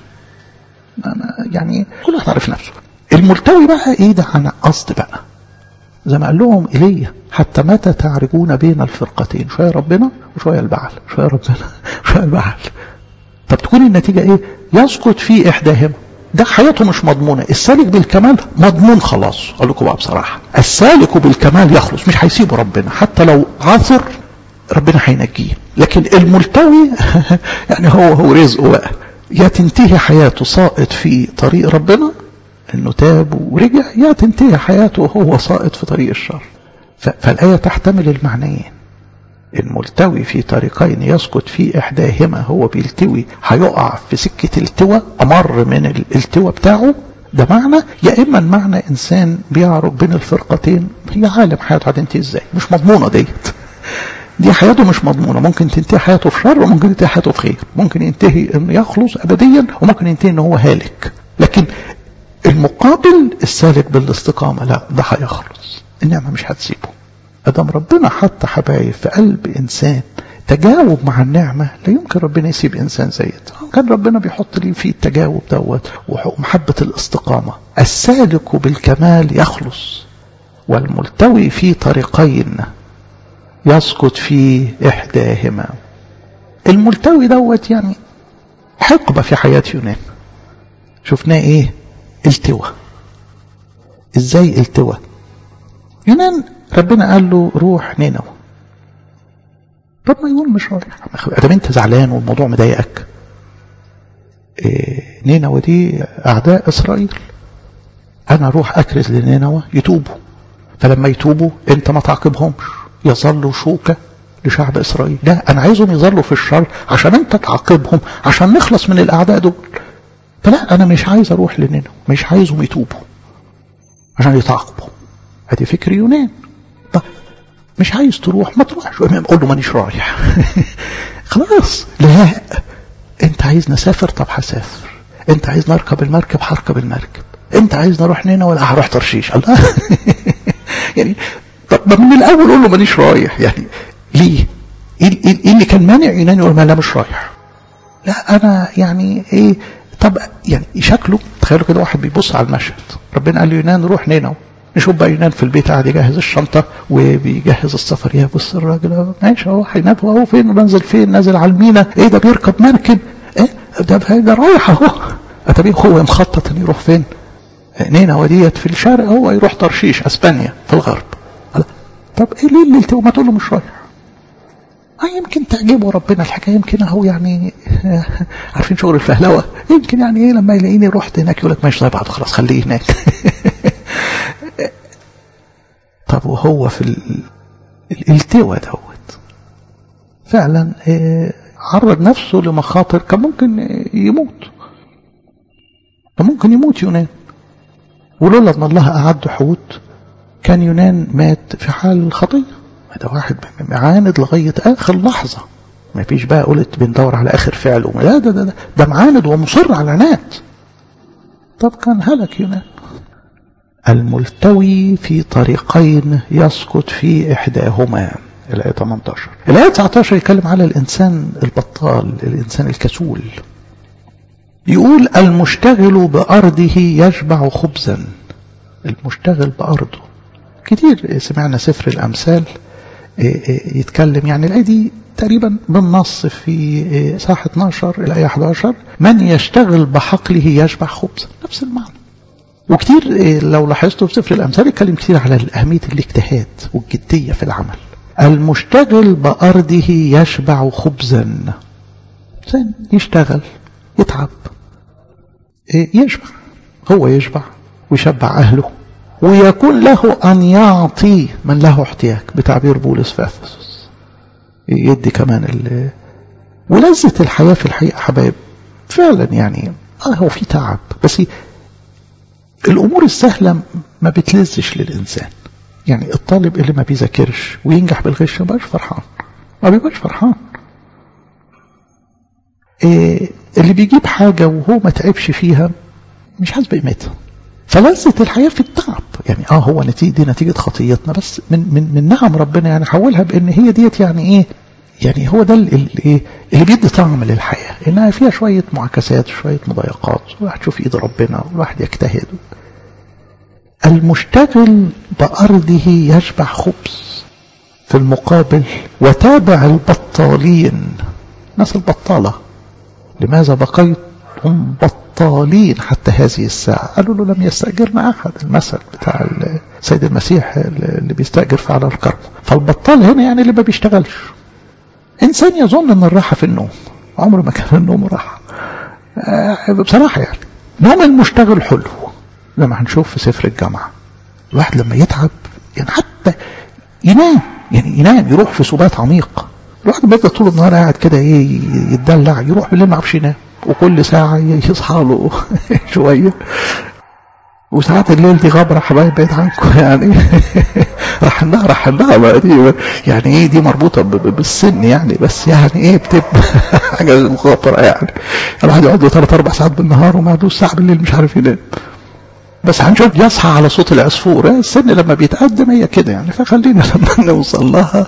يعني كل واحد عارف نفسه الملتوي بقى ايه ده عن قصد بقى زي ما قال لهم ايليا حتى متى تعرجون بين الفرقتين شويه ربنا وشويه البعل شويه ربنا شويه البعل طب تكون النتيجه ايه يسقط في احداهما ده حياته مش مضمونه السالك بالكمال مضمون خلاص اقول لكم بقى بصراحه السالك بالكمال يخلص مش هيسيبه ربنا حتى لو عثر ربنا هينجيه لكن الملتوي يعني هو هو رزقه بقى يا تنتهي حياته ساقط في طريق ربنا انه تاب ورجع يا تنتهي حياته وهو ساقط في طريق الشر فالآية تحتمل المعنيين الملتوي في طريقين يسقط في إحداهما هو بيلتوي هيقع في سكة التوى أمر من الالتوى بتاعه ده معنى يا إما المعنى إنسان بيعرج بين الفرقتين هي عالم حياته هتنتهي إزاي مش مضمونة ديت دي حياته مش مضمونة ممكن تنتهي حياته في شر وممكن تنتهي حياته في خير ممكن ينتهي انه يخلص ابديا وممكن ينتهي انه هو هالك لكن المقابل السالك بالاستقامة لا ده هيخلص النعمة مش هتسيبه ادام ربنا حط حبايب في قلب انسان تجاوب مع النعمة لا يمكن ربنا يسيب انسان زي ده كان ربنا بيحط لي فيه التجاوب دوت ومحبة الاستقامة السالك بالكمال يخلص والملتوي في طريقين يسقط في إحداهما الملتوي دوت يعني حقبة في حياة يونان شفناه ايه التوى ازاي التوى يونان ربنا قال له روح نينوى طب ما يقول مش رايح ادام انت زعلان والموضوع مضايقك إيه نينوى دي اعداء اسرائيل انا اروح اكرز لنينوى يتوبوا فلما يتوبوا انت ما تعاقبهمش يظلوا شوكة لشعب إسرائيل لا أنا عايزهم يظلوا في الشر عشان أنت تعاقبهم عشان نخلص من الأعداء دول فلا أنا مش عايز أروح لنينو مش عايزهم يتوبوا عشان يتعاقبوا هذه فكر يونان طب مش عايز تروح ما تروحش قول له مانيش رايح خلاص لا انت عايز نسافر طب هسافر انت عايز نركب المركب هركب المركب انت عايز نروح نينا ولا هروح ترشيش الله يعني طب من الاول قول له مانيش رايح يعني ليه ايه إيه اللي كان مانع يونان يقول لا مش رايح لا انا يعني ايه طب يعني شكله تخيلوا كده واحد بيبص على المشهد ربنا قال له يونان روح نينو نشوف بقى يونان في البيت قاعد يجهز الشنطة وبيجهز السفر يا بص الراجل ماشي اهو هينام اهو فين نازل فين نازل على المينا ايه ده بيركب مركب ايه ده ده رايح اهو طب هو مخطط انه يروح فين نينوى ديت في الشرق هو يروح ترشيش اسبانيا في الغرب طب ايه ليه اللي ما تقول له مش رايح اه يمكن تعجبه ربنا الحكايه يمكن اهو يعني عارفين شغل الفهلوه يمكن يعني ايه لما يلاقيني رحت هناك يقول لك ماشي زي بعض خلاص خليه هناك طب وهو في الالتوى دوت فعلا عرض نفسه لمخاطر كان ممكن يموت كان ممكن يموت يونان ولولا ان الله اعد حوت كان يونان مات في حال الخطيه ده واحد معاند لغايه اخر لحظه ما فيش بقى قلت بندور على اخر فعل لا ده ده ده, ده معاند ومصر على العناد طب كان هلك يونان الملتوي في طريقين يسقط في إحداهما الآية 18 الآية 19 يتكلم على الإنسان البطال الإنسان الكسول يقول المشتغل بأرضه يشبع خبزا المشتغل بأرضه كتير سمعنا سفر الأمثال يتكلم يعني الآية دي تقريبا بالنص في صح 12 الآية 11 من يشتغل بحقله يشبع خبزا نفس المعنى وكتير لو لاحظتوا في سفر الأمثال يتكلم كتير على أهمية الاجتهاد والجدية في العمل المشتغل بأرضه يشبع خبزا إنسان يشتغل يتعب يشبع هو يشبع ويشبع أهله ويكون له أن يعطي من له احتياج بتعبير بولس في أفسس يدي كمان ال ولذة الحياة في الحقيقة حبايب فعلا يعني اه هو في تعب بس الأمور السهلة ما بتلزش للإنسان يعني الطالب اللي ما بيذاكرش وينجح بالغش ما بقاش فرحان ما بيبقاش فرحان إيه اللي بيجيب حاجة وهو ما تعبش فيها مش حاسس بقيمتها فلذة الحياة في التعب يعني اه هو نتيجة دي نتيجة خطيتنا بس من من من نعم ربنا يعني حولها بان هي ديت يعني ايه يعني هو ده اللي, اللي بيدي طعم للحياة إنها فيها شوية معاكسات شوية مضايقات الواحد يشوف إيد ربنا والواحد يجتهد المشتغل بأرضه يشبع خبز في المقابل وتابع البطالين ناس البطالة لماذا بقيتم بطالين حتى هذه الساعة قالوا له لم يستأجرنا أحد المثل بتاع السيد المسيح اللي بيستأجر في على الكرم فالبطال هنا يعني اللي ما بيشتغلش إنسان يظن أن الراحة في النوم عمره ما كان النوم راحة بصراحة يعني نوم المشتغل حلو زي ما هنشوف في سفر الجامعة الواحد لما يتعب يعني حتى ينام يعني ينام يروح في سبات عميق الواحد بيفضل طول النهار قاعد كده ايه يتدلع يروح بالليل ما يعرفش ينام وكل ساعة يصحى له شوية وساعات الليل دي غبرة حبايب بعيد عنكم يعني رحلناها رحلناها بقى دي يعني ايه دي مربوطة بالسن يعني بس يعني ايه بتبقى حاجة غبرة يعني الواحد يقعد له ثلاث أربع ساعات بالنهار وما عندوش ساعة بالليل مش عارف ينام بس هنشوف يصحى على صوت العصفور السن لما بيتقدم هي كده يعني فخلينا لما نوصل لها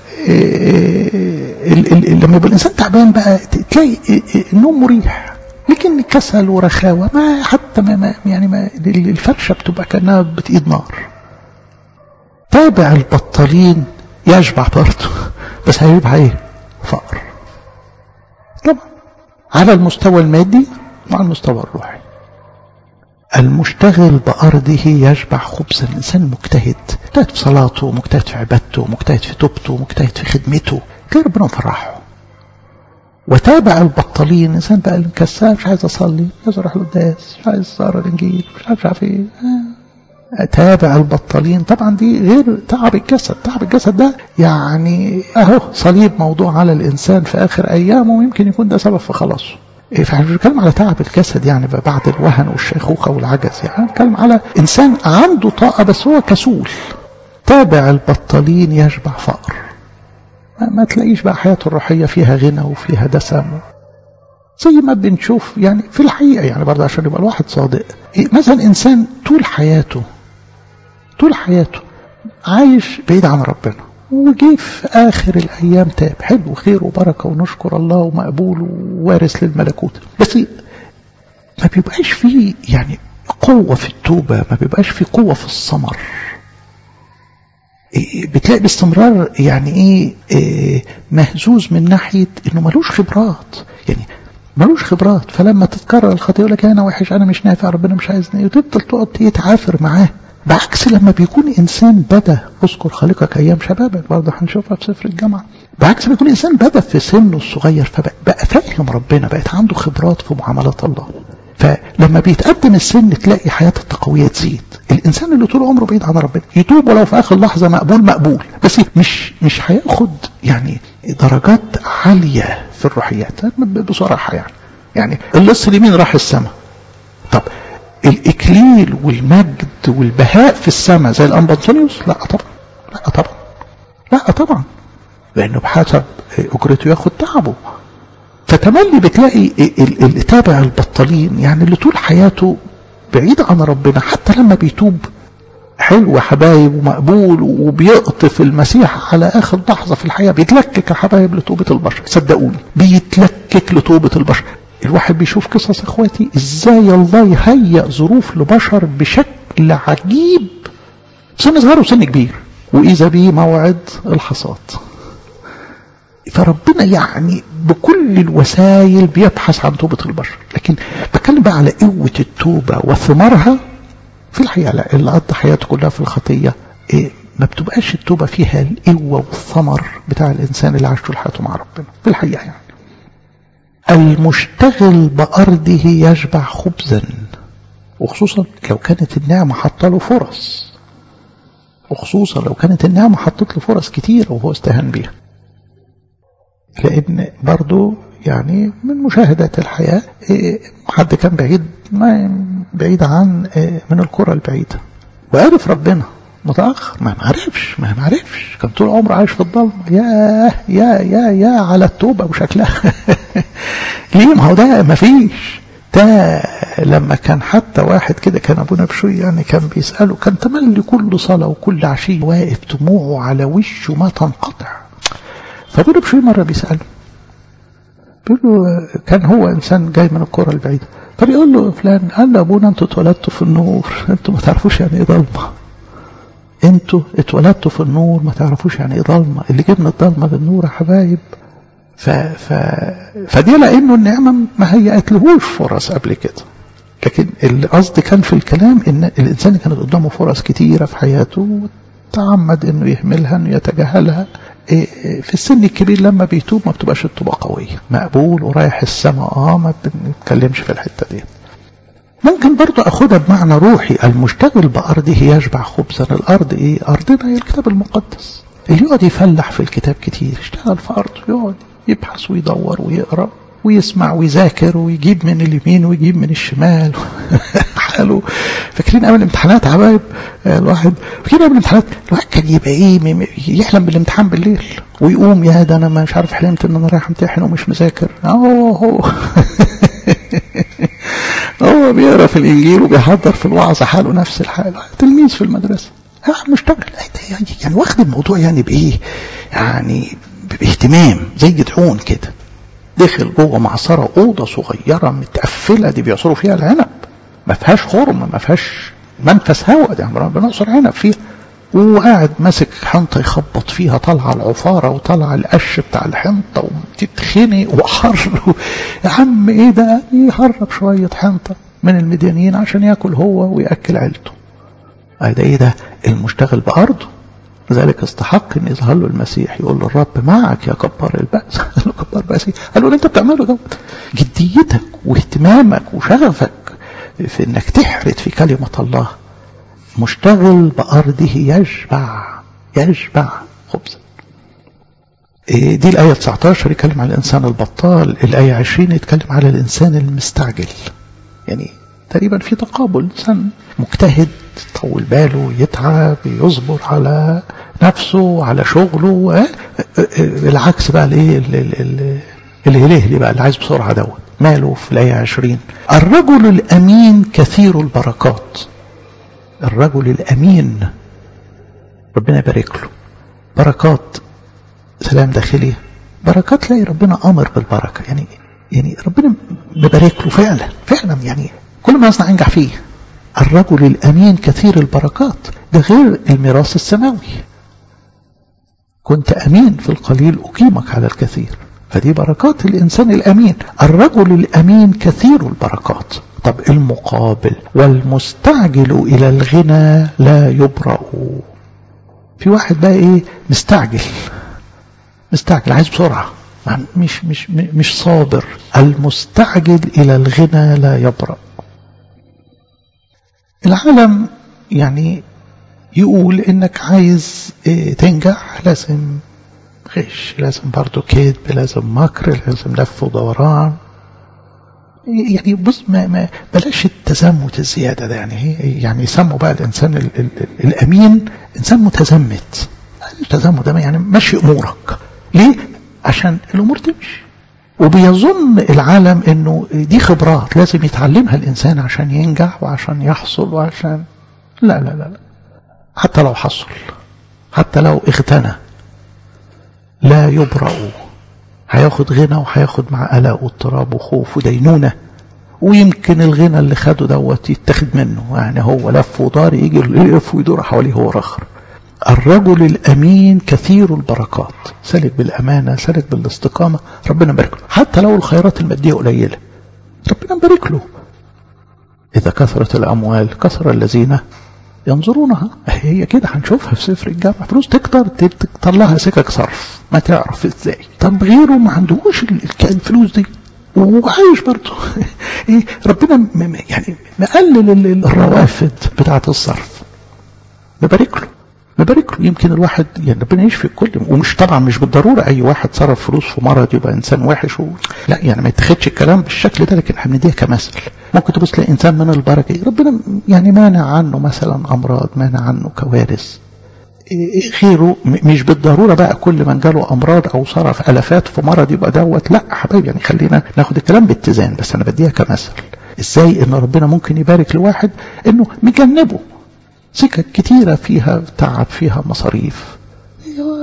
لما يبقى الانسان تعبان بقى تلاقي النوم مريح لكن كسل ورخاوه ما حتى ما, ما يعني ما الفرشه بتبقى كانها بتقيد نار تابع البطالين يشبع برضه بس هيبقى ايه فقر طبعا على المستوى المادي وعلى المستوى الروحي المشتغل بأرضه يشبع خبزا الإنسان مجتهد مجتهد في صلاته مجتهد في عبادته مجتهد في توبته مجتهد في خدمته تلاقي ربنا مفرحه وتابع البطالين الإنسان بقى المكسل مش عايز أصلي مش عايز أروح القداس مش عايز أقرا الإنجيل مش عارف مش عارف إيه تابع البطالين طبعا دي غير تعب الجسد تعب الجسد ده يعني أهو صليب موضوع على الإنسان في آخر أيامه ويمكن يكون ده سبب في خلاصه فاحنا مش بنتكلم على تعب الجسد يعني بعد الوهن والشيخوخة والعجز يعني بنتكلم على إنسان عنده طاقة بس هو كسول تابع البطالين يشبع فقر ما, ما تلاقيش بقى حياته الروحية فيها غنى وفيها دسم زي ما بنشوف يعني في الحقيقة يعني برضه عشان يبقى الواحد صادق مثلا إنسان طول حياته طول حياته عايش بعيد عن ربنا وجي في آخر الأيام تاب حلو خير وبركة ونشكر الله ومقبول ووارث للملكوت بس ما بيبقاش فيه يعني قوة في التوبة ما بيبقاش فيه قوة في الثمر بتلاقي باستمرار يعني ايه, إيه مهزوز من ناحية انه ملوش خبرات يعني ملوش خبرات فلما تتكرر الخطيئة يقول لك انا وحش انا مش نافع ربنا مش عايزني وتفضل تقعد يتعافر معاه بعكس لما بيكون إنسان بدا اذكر خالقك أيام شبابك برضه هنشوفها في سفر الجامعة بعكس لما يكون إنسان بدا في سنه الصغير فبقى فاهم ربنا بقت عنده خبرات في معاملات الله فلما بيتقدم السن تلاقي حياة التقوية تزيد الإنسان اللي طول عمره بعيد عن ربنا يتوب ولو في آخر لحظة مقبول مقبول بس مش مش هياخد يعني درجات عالية في الروحيات بصراحة يعني يعني اللص اليمين راح السماء طب الإكليل والمجد والبهاء في السماء زي الأنبطونيوس لا طبعا لا طبعا لا طبعا لأنه بحسب أجرته ياخد تعبه فتملي بتلاقي اللي تابع البطالين يعني اللي طول حياته بعيد عن ربنا حتى لما بيتوب حلو حبايب ومقبول وبيقطف المسيح على اخر لحظه في الحياه بيتلكك يا حبايب لتوبه البشر صدقوني بيتلكك لتوبه البشر الواحد بيشوف قصص اخواتي ازاي الله يهيئ ظروف لبشر بشكل عجيب سن صغير وسن كبير واذا به موعد الحصاد فربنا يعني بكل الوسائل بيبحث عن توبة البشر لكن بتكلم بقى على قوة التوبة وثمارها في الحقيقة لا اللي قضى حياته كلها في الخطية إيه ما بتبقاش التوبة فيها القوة والثمر بتاع الإنسان اللي عاش طول حياته مع ربنا في الحقيقة يعني المشتغل بأرضه يشبع خبزا وخصوصا لو كانت النعمة حاطة له فرص وخصوصا لو كانت النعمة حطت له فرص كتير وهو استهان بيها لأن برضو يعني من مشاهدات الحياة حد كان بعيد ما بعيد عن من القرى البعيدة وعرف ربنا متأخر ما معرفش ما معرفش كان طول عمره عايش في الضلمة يا يا يا يا على التوبة وشكلها ليه ما هو ده ما فيش ده لما كان حتى واحد كده كان ابونا بشوي يعني كان بيسأله كان تملي كل صلاة وكل عشية واقف دموعه على وشه ما تنقطع فابونا بشوي مره بيساله بيقول له كان هو انسان جاي من القرى البعيده فبيقول له فلان قال له ابونا انتوا اتولدتوا في النور انتوا ما تعرفوش يعني ايه ضلمه انتوا اتولدتوا في النور ما تعرفوش يعني ايه ضلمه اللي جبنا الضلمه بالنور يا حبايب ف... ف... فدي لانه النعمه ما هيأتلهوش فرص قبل كده لكن القصد كان في الكلام ان الانسان كانت قدامه فرص كتيره في حياته تعمد انه يهملها انه يتجاهلها في السن الكبير لما بيتوب ما بتبقاش التوبه قويه مقبول ورايح السماء اه ما بنتكلمش في الحته دي ممكن برضو اخدها بمعنى روحي المشتغل بارضه يشبع خبزا الارض ايه ارضنا هي الكتاب المقدس اللي يقعد يفلح في الكتاب كتير يشتغل في ارضه يقعد يبحث ويدور ويقرا ويسمع ويذاكر ويجيب من اليمين ويجيب من الشمال حاله فاكرين قبل الامتحانات حبايب الواحد فاكرين قبل الامتحانات الواحد كان يبقى ايه يحلم بالامتحان بالليل ويقوم يا ده انا مش عارف حلمت ان انا رايح امتحن ومش مذاكر اوه هو هو بيقرا في الانجيل وبيحضر في الوعظه حاله نفس الحال تلميذ في المدرسه مشتغل يعني واخد الموضوع يعني بايه يعني باهتمام زي جدعون كده دخل جوه معصره اوضه صغيره متقفله دي بيعصروا فيها العنب ما فيهاش خرم ما فيهاش منفس هواء دي بنعصر عنب فيها وقاعد ماسك حنطه يخبط فيها طالعه العفاره وطالعه القش بتاع الحنطه وتتخنق وحر يا عم ايه ده يهرب شويه حنطه من المديانين عشان ياكل هو وياكل عيلته ده ايه ده المشتغل بارضه لذلك استحق ان يظهر له المسيح يقول له الرب معك يا كبار البأس قال له كبار البأس قال له اللي انت بتعمله دوت جديتك واهتمامك وشغفك في انك تحرث في كلمة الله مشتغل بأرضه يشبع يشبع خبزا دي الآية 19 يتكلم على الإنسان البطال الآية 20 يتكلم على الإنسان المستعجل يعني تقريبا في تقابل إنسان مجتهد طول باله يتعب يصبر على نفسه على شغله العكس بقى الايه اللي يلهلي بقى اللي عايز بسرعه دوت ماله في الايه 20 الرجل الامين كثير البركات الرجل الامين ربنا يبارك له بركات سلام داخلي بركات تلاقي ربنا امر بالبركه يعني يعني ربنا مبارك له فعلا فعلا يعني كل ما يصنع ينجح فيه الرجل الأمين كثير البركات ده غير الميراث السماوي كنت أمين في القليل أقيمك على الكثير فدي بركات الإنسان الأمين الرجل الأمين كثير البركات طب المقابل والمستعجل إلى الغنى لا يبرأ في واحد بقى إيه مستعجل مستعجل عايز بسرعة مش مش مش صابر المستعجل إلى الغنى لا يبرأ العالم يعني يقول انك عايز ايه تنجح لازم غش لازم برضه كذب لازم مكر لازم لف ودوران يعني بص ما, ما بلاش التزمت الزياده ده يعني يعني يسموا بقى الانسان ال ال ال الامين انسان متزمت التزمت ده يعني مشي امورك ليه؟ عشان الامور تمشي وبيظن العالم انه دي خبرات لازم يتعلمها الانسان عشان ينجح وعشان يحصل وعشان لا لا لا, لا. حتى لو حصل حتى لو اغتنى لا يبرأ هياخد غنى وهياخد مع قلق واضطراب وخوف ودينونة ويمكن الغنى اللي خده دوت يتاخد منه يعني هو لف ودار يجي يلف ويدور حواليه هو رخر الرجل الأمين كثير البركات سلك بالأمانة سلك بالاستقامة ربنا بارك له حتى لو الخيرات المادية قليلة ربنا بارك له إذا كثرت الأموال كثر الذين ينظرونها هي كده هنشوفها في سفر الجامعة فلوس تكتر تكتر لها سكك صرف ما تعرف ازاي طب غيره ما عندهوش الفلوس دي وعايش برضه ايه ربنا يعني مقلل الروافد بتاعة الصرف مبارك له مبارك له يمكن الواحد يعني ربنا يشفي الكل ومش طبعا مش بالضروره اي واحد صرف فلوس في مرض يبقى انسان وحش و... لا يعني ما يتخدش الكلام بالشكل ده لكن احنا بنديها كمثل ممكن تبص تلاقي انسان من البركه ربنا يعني مانع عنه مثلا امراض مانع عنه كوارث غيره مش بالضروره بقى كل من جاله امراض او صرف الافات في مرض يبقى دوت لا حبايبي يعني خلينا ناخد الكلام باتزان بس انا بديها كمثل ازاي ان ربنا ممكن يبارك لواحد انه مجنبه سكك كتيرة فيها تعب فيها مصاريف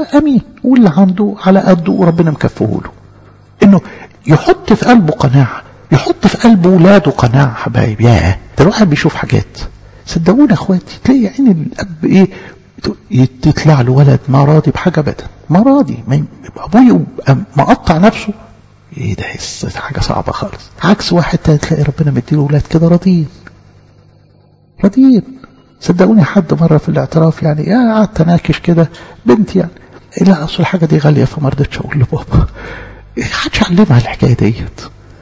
امين واللي عنده على قده وربنا مكفيه له انه يحط في قلبه قناعه يحط في قلب ولاده قناعه حبايب ياه ده الواحد بيشوف حاجات صدقوني يا اخواتي تلاقي عين الاب ايه يطلع له ولد ما راضي بحاجه ابدا ما راضي ابوي مقطع نفسه ايه ده حاجه صعبه خالص عكس واحد تاني تلاقي ربنا مديله ولاد كده راضيين راضيين صدقوني حد مره في الاعتراف يعني يا قعدت اناكش كده بنتي يعني لا اصل الحاجه دي غاليه فما رضيتش اقول لبابا محدش علمها الحكايه ديت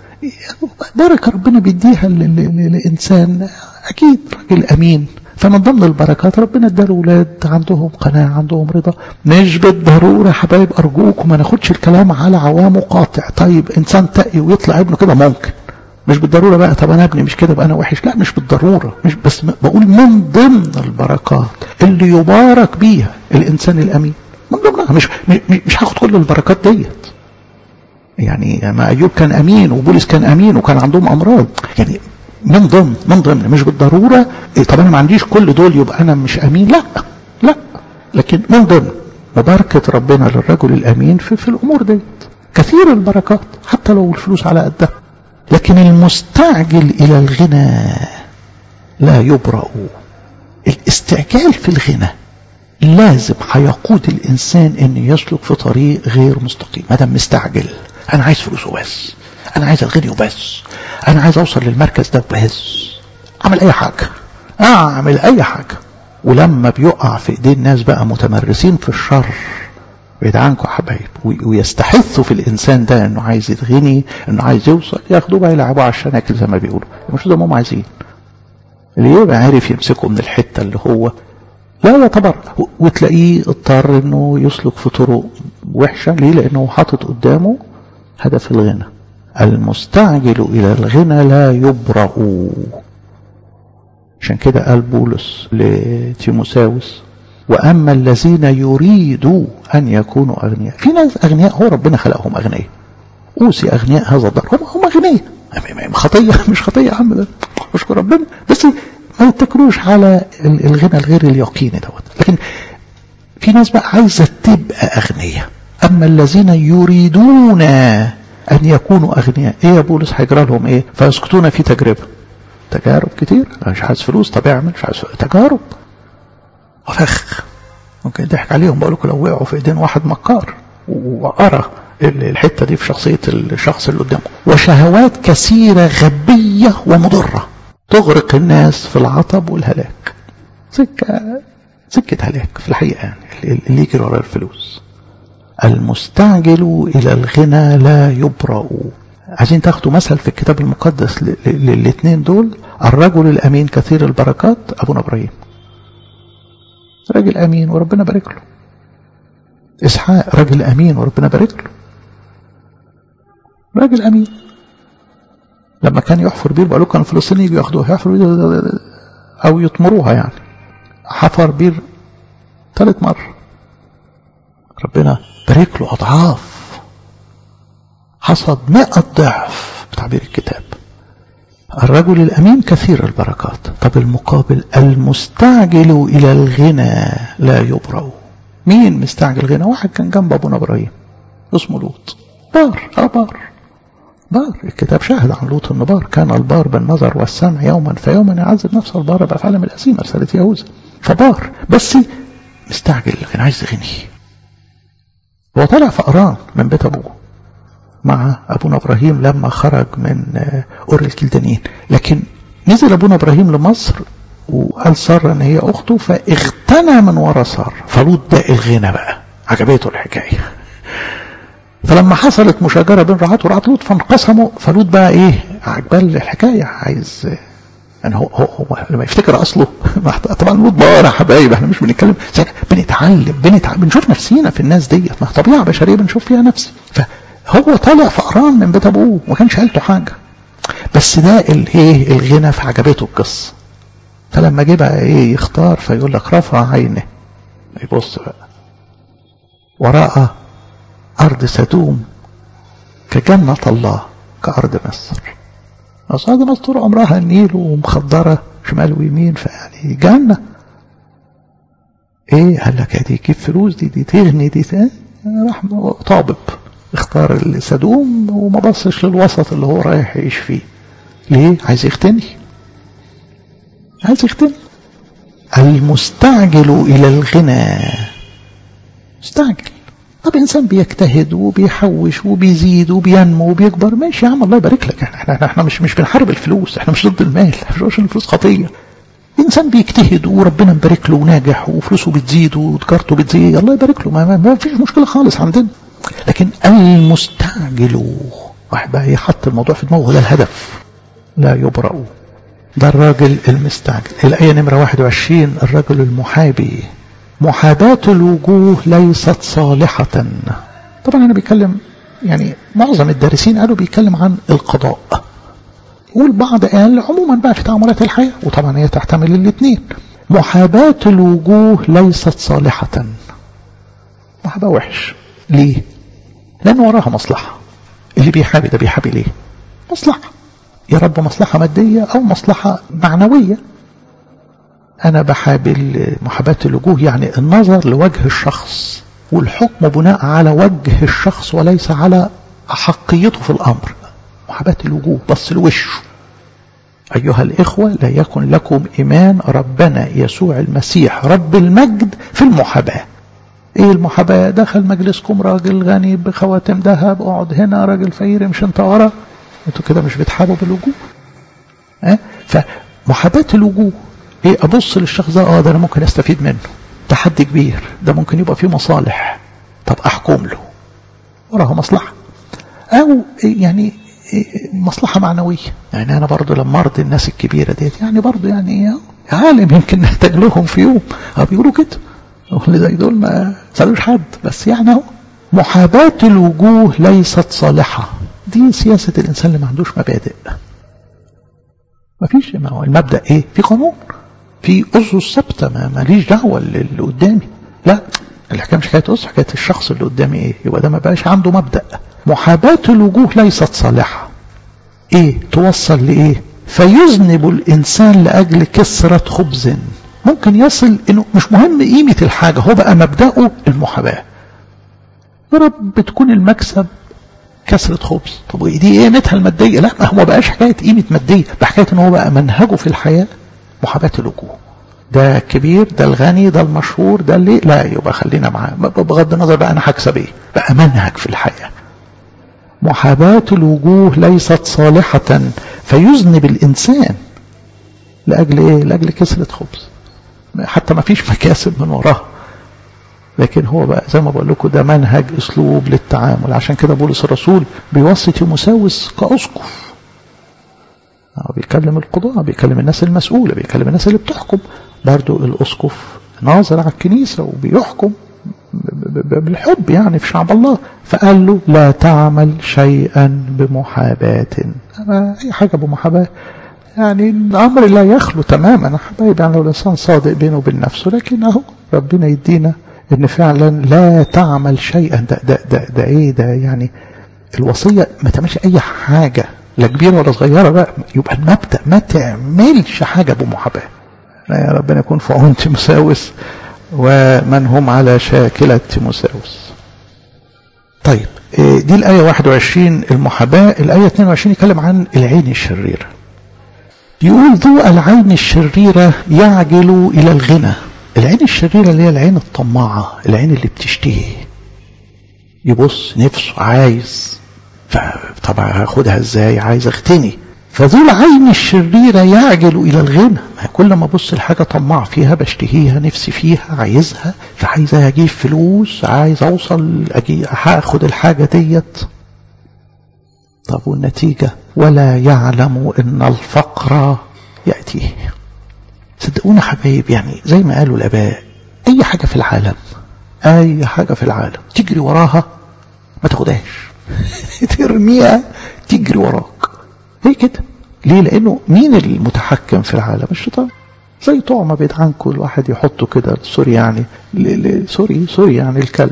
بركه ربنا بيديها لانسان اكيد راجل امين فمن ضمن البركات ربنا اداله اولاد عندهم قناعه عندهم رضا مش بالضروره حبايب ارجوكم ما ناخدش الكلام على عوامه قاطع طيب انسان تقي ويطلع ابنه كده ممكن مش بالضروره بقى طب انا ابني مش كده بقى انا وحش لا مش بالضروره مش بس بقول من ضمن البركات اللي يبارك بيها الانسان الامين من ضمنها مش مش هاخد كل البركات ديت يعني ما ايوب كان امين وبولس كان امين وكان عندهم امراض يعني من ضمن من ضمن مش بالضروره إيه طب انا ما عنديش كل دول يبقى انا مش امين لا لا لكن من ضمن مباركه ربنا للرجل الامين في, في الامور ديت كثير البركات حتى لو الفلوس على قدها لكن المستعجل الى الغنى لا يبرأ الاستعجال في الغنى لازم هيقود الانسان ان يسلك في طريق غير مستقيم ما دام مستعجل انا عايز فلوس وبس انا عايز الغني وبس انا عايز اوصل للمركز ده وبس اعمل اي حاجه اعمل اي حاجه ولما بيقع في ايدين ناس بقى متمرسين في الشر بعيد عنكم يا حبايب ويستحثوا في الانسان ده انه عايز يتغني انه عايز يوصل ياخدوه بقى يلعبوه على الشناكل زي ما بيقولوا مش ده هم عايزين اللي يبقى عارف يمسكه من الحته اللي هو لا يعتبر وتلاقيه اضطر انه يسلك في طرق وحشه ليه؟ لانه حاطط قدامه هدف الغنى المستعجل الى الغنى لا يبرأ عشان كده قال بولس لتيموساوس واما الذين يريدوا ان يكونوا اغنياء في ناس اغنياء هو ربنا خلقهم اغنياء اوصي اغنياء هذا الدار هم هم اغنياء خطيه مش خطيه يا عم ده اشكر ربنا بس ما يتكلوش على الغنى الغير اليقيني دوت لكن في ناس بقى عايزه تبقى اغنياء اما الذين يريدون ان يكونوا اغنياء ايه يا بولس هيجرى لهم ايه فيسقطون في تجربه تجارب كتير مش عايز فلوس طب اعمل مش عايز تجارب وفخ ممكن يضحك عليهم بقول لكم لو وقعوا في ايدين واحد مكار وارى الحته دي في شخصيه الشخص اللي قدامه وشهوات كثيره غبيه ومضره تغرق الناس في العطب والهلاك سكه سكه هلاك في الحقيقه يعني اللي يجري ورا الفلوس المستعجل الى الغنى لا يبرأ عايزين تاخدوا مثل في الكتاب المقدس للاثنين دول الرجل الامين كثير البركات ابونا ابراهيم راجل امين وربنا بارك له اسحاق راجل امين وربنا بارك له راجل امين لما كان يحفر بير بقى كانوا الفلسطينيين يجوا ياخدوها يحفر بير او يطمروها يعني حفر بير ثالث مره ربنا بارك له اضعاف حصد مئة ضعف بتعبير الكتاب الرجل الأمين كثير البركات طب المقابل المستعجل إلى الغنى لا يبرأ مين مستعجل غنى واحد كان جنب أبونا إبراهيم اسمه لوط بار اه بار بار الكتاب شاهد عن لوط انه بار كان البار بالنظر والسمع يوما فيوما يعذب نفسه البار بأفعال من الأسيمة رسالة يهوذا فبار بس مستعجل لكن عايز غني هو طلع فقران من بيت أبوه مع أبونا إبراهيم لما خرج من أور الكلدانيين لكن نزل أبونا إبراهيم لمصر وقال سارة إن هي أخته فاغتنى من ورا سارة فلوط ده الغنى بقى عجبته الحكاية فلما حصلت مشاجرة بين رعاة ورعاة لوط فانقسموا فلوط بقى إيه عجبال الحكاية عايز يعني هو, هو, هو لما يفتكر اصله طبعا لوط بقى حبايب احنا مش بنتكلم بنتعلم بنتعلم بنشوف نفسينا في الناس ديت ما طبيعه بشريه بنشوف فيها نفسي فهو طالع فقران من بيت ابوه ما كانش قالته حاجه بس ده الايه الغنى فعجبته القصه فلما جه بقى ايه يختار فيقول لك رفع عينه يبص بقى وراء ارض سدوم كجنة الله كأرض مصر أصل أرض مصر طول عمرها النيل ومخضرة شمال ويمين فيعني جنة ايه قال لك دي تجيب فلوس دي دي تغني دي تغني. راح طابب اختار السدوم وما بصش للوسط اللي هو رايح يعيش فيه ليه عايز يغتني عايز يغتني المستعجل الى الغنى مستعجل طب انسان بيجتهد وبيحوش وبيزيد وبينمو وبيكبر ماشي يا عم الله يبارك لك احنا احنا, احنا مش مش بنحارب الفلوس احنا مش ضد المال احنا مش الفلوس خطيه انسان بيجتهد وربنا مبارك له وناجح وفلوسه بتزيد وتجارته بتزيد الله يبارك له ما, ما, ما فيش مشكله خالص عندنا لكن المستعجل واحد بقى يحط الموضوع في دماغه ده الهدف لا يبرأ ده الراجل المستعجل الآية نمرة 21 الرجل المحابي محاباة الوجوه ليست صالحة طبعا أنا بيتكلم يعني معظم الدارسين قالوا بيتكلم عن القضاء والبعض قال عموما بقى في تعاملات الحياة وطبعا هي تحتمل الاثنين محاباة الوجوه ليست صالحة محاباة وحش ليه لأن وراها مصلحة اللي بيحابي ده بيحابي ليه مصلحة يا رب مصلحة مادية أو مصلحة معنوية أنا بحابل محاباة الوجوه يعني النظر لوجه الشخص والحكم بناء على وجه الشخص وليس على أحقيته في الأمر محاباة الوجوه بص لوشه أيها الإخوة لا يكن لكم إيمان ربنا يسوع المسيح رب المجد في المحاباة ايه المحاباة دخل مجلسكم راجل غني بخواتم ذهب اقعد هنا راجل فقير مش انت ورا انتوا كده مش بتحابوا بالوجوه اه فمحاباة الوجوه ايه ابص للشخص ده اه ده انا ممكن استفيد منه تحدي كبير ده ممكن يبقى فيه مصالح طب احكم له وراها مصلحة او يعني مصلحة معنوية يعني انا برضو لما ارضي الناس الكبيرة ديت يعني برضو يعني عالم يمكن نحتاج لهم في يوم اه بيقولوا كده اللي زي دول ما سالوش حد بس يعني اهو محاباة الوجوه ليست صالحة دي سياسة الإنسان اللي ما عندوش مبادئ ما فيش ما هو المبدأ إيه في قانون في أسس ثابتة ما ماليش دعوة اللي قدامي لا الحكاية مش حكاية أسس حكاية الشخص اللي قدامي إيه يبقى ده ما بقاش عنده مبدأ محاباة الوجوه ليست صالحة إيه توصل لإيه فيذنب الإنسان لأجل كسرة خبز ممكن يصل انه مش مهم قيمة الحاجة هو بقى مبدأه المحاباة يا رب تكون المكسب كسرة خبز طب دي قيمتها المادية لا ما هو ما بقاش حكاية قيمة مادية ده حكاية ان هو بقى منهجه في الحياة محاباة الوجوه ده كبير ده الغني ده المشهور ده اللي لا يبقى خلينا معاه بغض النظر بقى انا هكسب ايه بقى منهج في الحياة محاباة الوجوه ليست صالحة فيذنب الإنسان لأجل إيه؟ لأجل كسرة خبز حتى ما فيش مكاسب من وراه لكن هو بقى زي ما بقول لكم ده منهج اسلوب للتعامل عشان كده بولس الرسول بيوصي تيموساوس كاسقف بيكلم القضاة بيكلم الناس المسؤولة بيكلم الناس اللي بتحكم برضو الاسقف ناظر على الكنيسة وبيحكم بالحب يعني في شعب الله فقال له لا تعمل شيئا بمحاباة اي حاجة بمحاباة يعني الأمر لا يخلو تماما حبايبي يعني لو الإنسان صادق بينه وبين نفسه لكن أهو ربنا يدينا إن فعلا لا تعمل شيئا ده, ده, ده, ده إيه ده يعني الوصية ما تعملش أي حاجة لا كبيرة ولا صغيرة بقى يبقى المبدأ ما تعملش حاجة بمحاباة يا ربنا يكون في عون تيموساوس ومن هم على شاكلة تيموساوس طيب دي الآية 21 المحاباة الآية 22 يتكلم عن العين الشريرة يقول ذو العين الشريرة يعجل إلى الغنى العين الشريرة اللي هي العين الطماعة العين اللي بتشتهي يبص نفسه عايز طبعا هاخدها ازاي عايز اغتني فذو العين الشريرة يعجل إلى الغنى كل ما أبص لحاجة طماع فيها بشتهيها نفسي فيها عايزها فعايز أجيب فلوس عايز أوصل أجي هاخد الحاجة ديت طب والنتيجة ولا يعلم ان الفقر يأتيه صدقونا حبايب يعني زي ما قالوا الاباء اي حاجة في العالم اي حاجة في العالم تجري وراها ما تاخدهاش ترميها تجري وراك هي كده ليه لانه مين المتحكم في العالم الشيطان زي طعمة بعيد عنكم الواحد يحطه كده سوري يعني سوري سوري يعني الكلب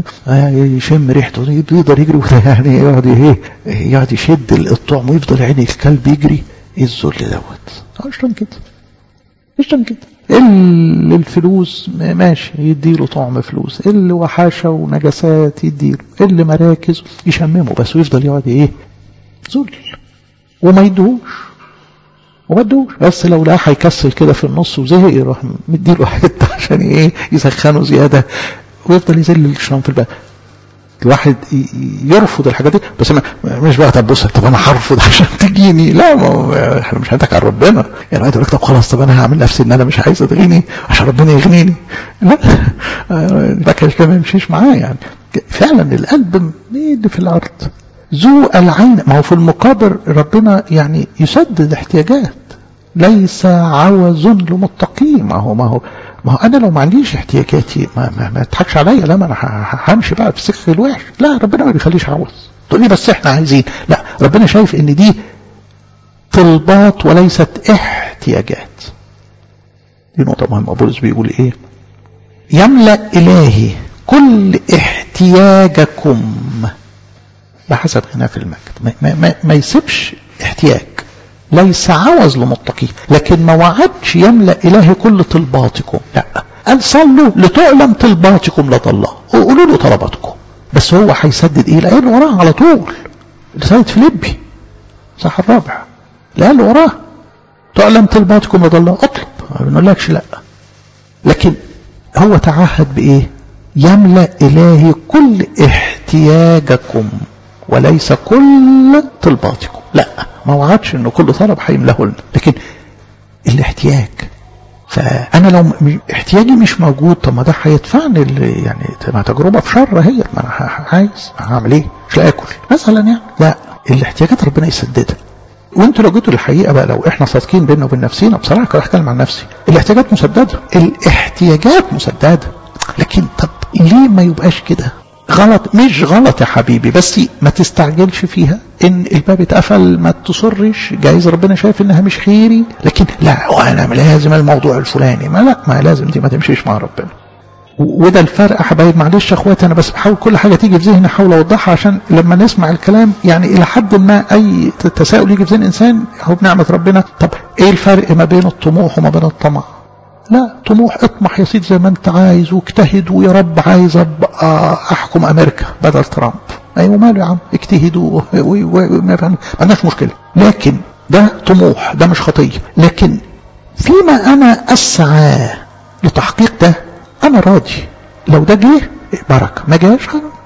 يشم ريحته يقدر يجري يعني يقعد ايه يقعد يشد الطعم ويفضل عين الكلب يجري ايه الذل دوت عشان كده عشان كده اللي الفلوس ماشي يديله طعم فلوس اللي وحاشة ونجاسات يديله اللي مراكز يشممه بس ويفضل يقعد ايه ذل وما يدوش وما يدوش بس لو لا هيكسل كده في النص وزهق يروح مديله حته عشان ايه يسخنه زياده ويفضل يذل الشيطان في الباب الواحد يرفض الحاجات دي بس ما مش بقى طب بص طب انا هرفض عشان تجيني لا ما احنا مش هنتك على ربنا يعني واحد يقول لك طب خلاص طب انا هعمل نفسي ان انا مش عايز اتغني عشان ربنا يغنيني لا ده كده ما يمشيش معاه يعني فعلا القلب اللي في الارض ذو العين ما هو في المقابل ربنا يعني يسدد احتياجات ليس عوز لمتقين ما هو ما هو ما هو انا لو ما عنديش احتياجاتي ما ما, ما تضحكش عليا لا ما انا همشي بقى في سكه الوحش لا ربنا ما بيخليش عوز تقول لي بس احنا عايزين لا ربنا شايف ان دي طلبات وليست احتياجات دي نقطه مهمه بولس بيقول ايه يملا الهي كل احتياجكم بحسب غناه في المجد ما, ما, ما, ما يسيبش احتياج ليس عوز لمتقين لكن ما وعدش يملأ إلهي كل طلباتكم لا قال صلوا لتعلم طلباتكم لدى الله وقولوا له طلباتكم بس هو هيسدد ايه لقى وراه على طول رسالة فيليبي صح الرابع لقى وراه تعلم طلباتكم لدى الله اطلب ما بنقولكش لا لكن هو تعهد بايه يملأ إلهي كل احتياجكم وليس كل طلباتكم لا ما وعدش انه كل طلب هيملاه لنا لكن الاحتياج فانا لو احتياجي مش موجود طب ما ده هيدفعني يعني ما تجربه في شر هي ما انا عايز هعمل ايه مش لاقي اكل مثلا يعني لا الاحتياجات ربنا يسددها وانتوا لو جيتوا للحقيقه بقى لو احنا صادقين بيننا وبين نفسنا بصراحه كنت هتكلم عن نفسي الاحتياجات مسدده الاحتياجات مسدده لكن طب ليه ما يبقاش كده غلط مش غلط يا حبيبي بس ما تستعجلش فيها ان الباب اتقفل ما تصرش جايز ربنا شايف انها مش خيري لكن لا انا لازم الموضوع الفلاني ما لا ما لازم دي ما تمشيش مع ربنا وده الفرق يا حبايب معلش يا اخواتي انا بس بحاول كل حاجه تيجي في ذهني احاول اوضحها عشان لما نسمع الكلام يعني الى حد ما اي تساؤل يجي في ذهن انسان هو بنعمه ربنا طب ايه الفرق ما بين الطموح وما بين الطمع لا طموح اطمح يا سيدي زي ما انت عايز واجتهد ويا رب عايز ابقى احكم امريكا بدل ترامب ايوه ماله يا عم اجتهدوا ما عندناش مشكله لكن ده طموح ده مش خطيه لكن فيما انا اسعى لتحقيق ده انا راضي لو ده جه بركه ما جاش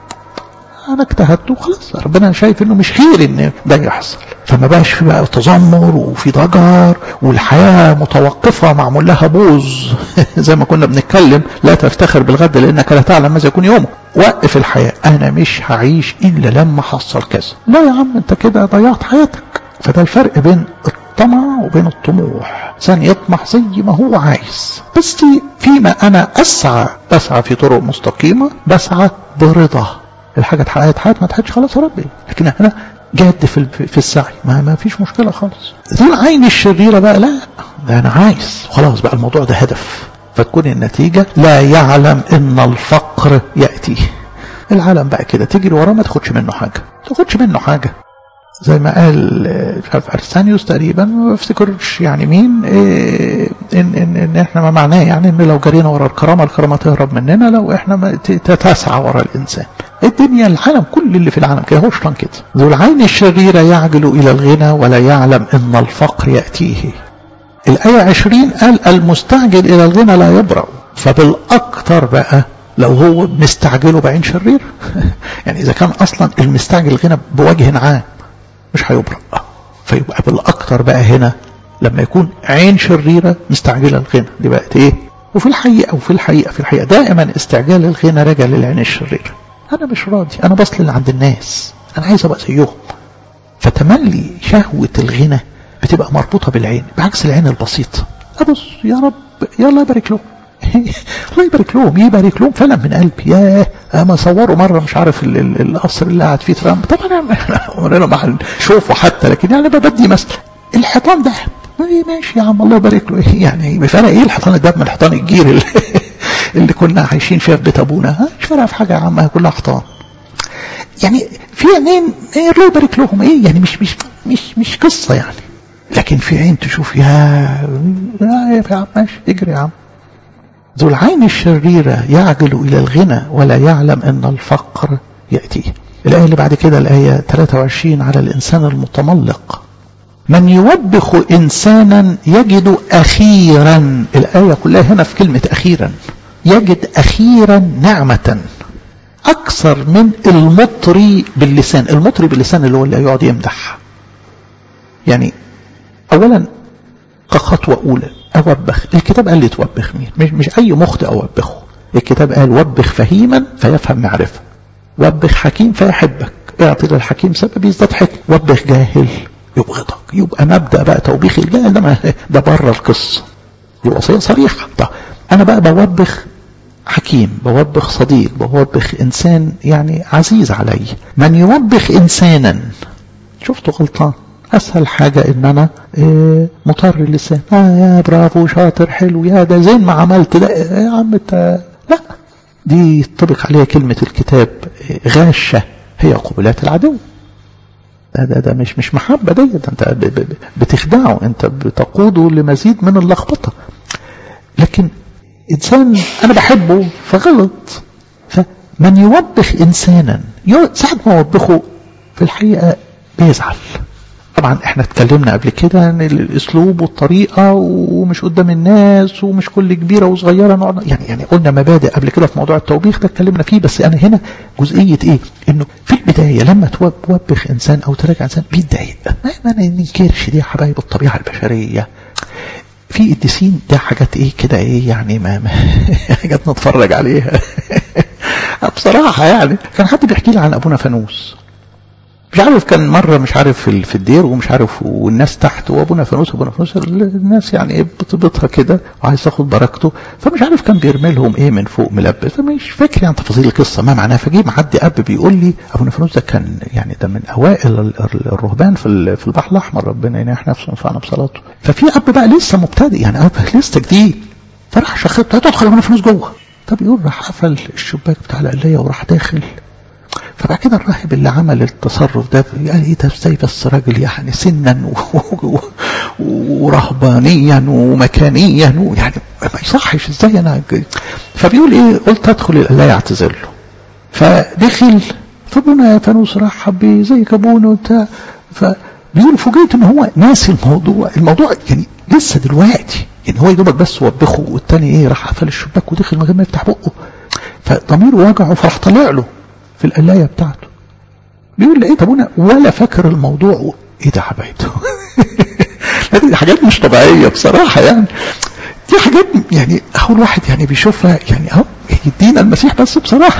انا اجتهدت وخلاص ربنا شايف انه مش خير ان ده يحصل فما بقاش في بقى تذمر وفي ضجر والحياه متوقفه معمول لها بوز زي ما كنا بنتكلم لا تفتخر بالغد لانك لا تعلم ماذا يكون يومك وقف الحياه انا مش هعيش الا لما احصل كذا لا يا عم انت كده ضيعت حياتك فده الفرق بين الطمع وبين الطموح انسان يطمح زي ما هو عايز بس فيما انا اسعى بسعى في طرق مستقيمه بسعى برضا الحاجه اتحققت حياتي ما اتحققتش خلاص يا ربي لكن انا جاد في في السعي ما ما فيش مشكله خالص ذو العين الشريره بقى لا ده انا عايز خلاص بقى الموضوع ده هدف فتكون النتيجه لا يعلم ان الفقر ياتي العالم بقى كده تجري وراه ما تاخدش منه حاجه ما تاخدش منه حاجه زي ما قال ارسانيوس تقريبا ما بفتكرش يعني مين إيه ان ان ان احنا ما معناه يعني ان لو جرينا ورا الكرامه الكرامه تهرب مننا لو احنا تتسعى ورا الانسان الدنيا العالم كل اللي في العالم كده هو شيطان كده ذو العين الشريره يعجل الى الغنى ولا يعلم ان الفقر ياتيه الايه 20 قال المستعجل الى الغنى لا يبرأ فبالاكثر بقى لو هو مستعجله بعين شرير يعني اذا كان اصلا المستعجل الغنى بوجه عام مش هيبرأ فيبقى بالاكثر بقى هنا لما يكون عين شريره مستعجله الغنى دي بقت ايه وفي الحقيقه وفي الحقيقه في الحقيقه دائما استعجال الغنى راجع للعين الشريره انا مش راضي انا بصل اللي عند الناس انا عايز ابقى زيهم فتملي شهوه الغنى بتبقى مربوطه بالعين بعكس العين البسيطه ابص يا رب يا الله يبارك لهم الله يبارك لهم يبارك لهم فعلا من قلبي ياه اما صوروا مره مش عارف ال ال القصر اللي قاعد فيه ترامب طبعا انا ما شوفه حتى لكن يعني بدي مثل الحيطان ده ماشي يا عم الله يبارك له يعني بفرق ايه الحيطان الدهب من حيطان الجير اللي, اللي كنا عايشين فيها في بيت ابونا مش فارقه في حاجه يا عم كلها حيطان يعني في عينين إيه الله يبارك لهم ايه يعني مش مش مش مش قصه يعني لكن في عين تشوف يا يا عم ماشي اجري يا عم ذو العين الشريرة يعجل إلى الغنى ولا يعلم أن الفقر يأتيه الآية اللي بعد كده الآية 23 على الإنسان المتملق من يوبخ إنسانا يجد أخيرا الآية كلها هنا في كلمة أخيرا يجد أخيرا نعمة أكثر من المطري باللسان المطري باللسان اللي هو اللي يقعد يمدح يعني أولا كخطوة أولى أوبخ الكتاب قال لي توبخ مين مش, مش أي مخطئ أوبخه الكتاب قال وبخ فهيما فيفهم معرفة وبخ حكيم فيحبك اعطي للحكيم سبب يزداد حكم وبخ جاهل يبغضك يبقى مبدأ بقى توبيخ الجاهل ده ده بره القصة دي وصية صريحة طب أنا بقى بوبخ حكيم بوبخ صديق بوبخ إنسان يعني عزيز علي من يوبخ إنسانا شفته غلطان أسهل حاجة إن أنا إيه مطر اللسان آه يا برافو شاطر حلو يا ده زين ما عملت ده يا عم انت لا دي يطبق عليها كلمة الكتاب غاشة هي قبلات العدو ده ده ده مش مش محبة دي ده انت بتخدعه انت بتقوده لمزيد من اللخبطة لكن انسان انا بحبه فغلط فمن يوبخ انسانا ساعة ما يوبخه في الحقيقة بيزعل طبعا احنا اتكلمنا قبل كده ان الاسلوب والطريقه ومش قدام الناس ومش كل كبيره وصغيره نقعد يعني يعني قلنا مبادئ قبل كده في موضوع التوبيخ ده اتكلمنا فيه بس انا هنا جزئيه ايه؟ انه في البدايه لما توبخ انسان او تراجع انسان بيتضايق ما, ما ننكرش دي يا حبايب الطبيعه البشريه في قديسين ده حاجات ايه كده ايه يعني ما, ما حاجات نتفرج عليها بصراحه يعني كان حد بيحكي لي عن ابونا فانوس مش عارف كان مرة مش عارف في الدير ومش عارف والناس تحت وابونا فانوس ابونا فانوس الناس يعني ايه بتبطها كده وعايز تاخد بركته فمش عارف كان بيرمي لهم ايه من فوق ملبس فمش فاكر يعني تفاصيل القصة ما معناها فجي معدي اب بيقول لي ابونا فانوس ده كان يعني ده من اوائل الرهبان في في البحر الاحمر ربنا يناح نفسه وينفعنا بصلاته ففي اب بقى لسه مبتدئ يعني اب لسه جديد فراح شخصته تدخل ابونا فانوس جوه طب يقول راح قفل الشباك بتاع القلايه وراح داخل فبعد كده الراهب اللي عمل التصرف ده قال ايه ده ازاي بس راجل يعني سنا ورهبانيا ومكانيا يعني ما يصحش ازاي انا فبيقول ايه قلت ادخل القلايه اعتذر له فدخل فابونا فانوس رحب بيه زيك ابونا وبتاع فبيقول فوجئت ان هو ناسي الموضوع الموضوع يعني لسه دلوقتي يعني هو يدوبك بس وبخه والتاني ايه راح قفل الشباك ودخل من غير ما يفتح بقه فضميره وجعه فراح طالع له في القلاية بتاعته بيقول لقيت ابونا ولا فاكر الموضوع ايه ده حبايبته دي حاجات مش طبيعية بصراحة يعني دي حاجات يعني اول واحد يعني بيشوفها يعني اهو يدينا المسيح بس بصراحة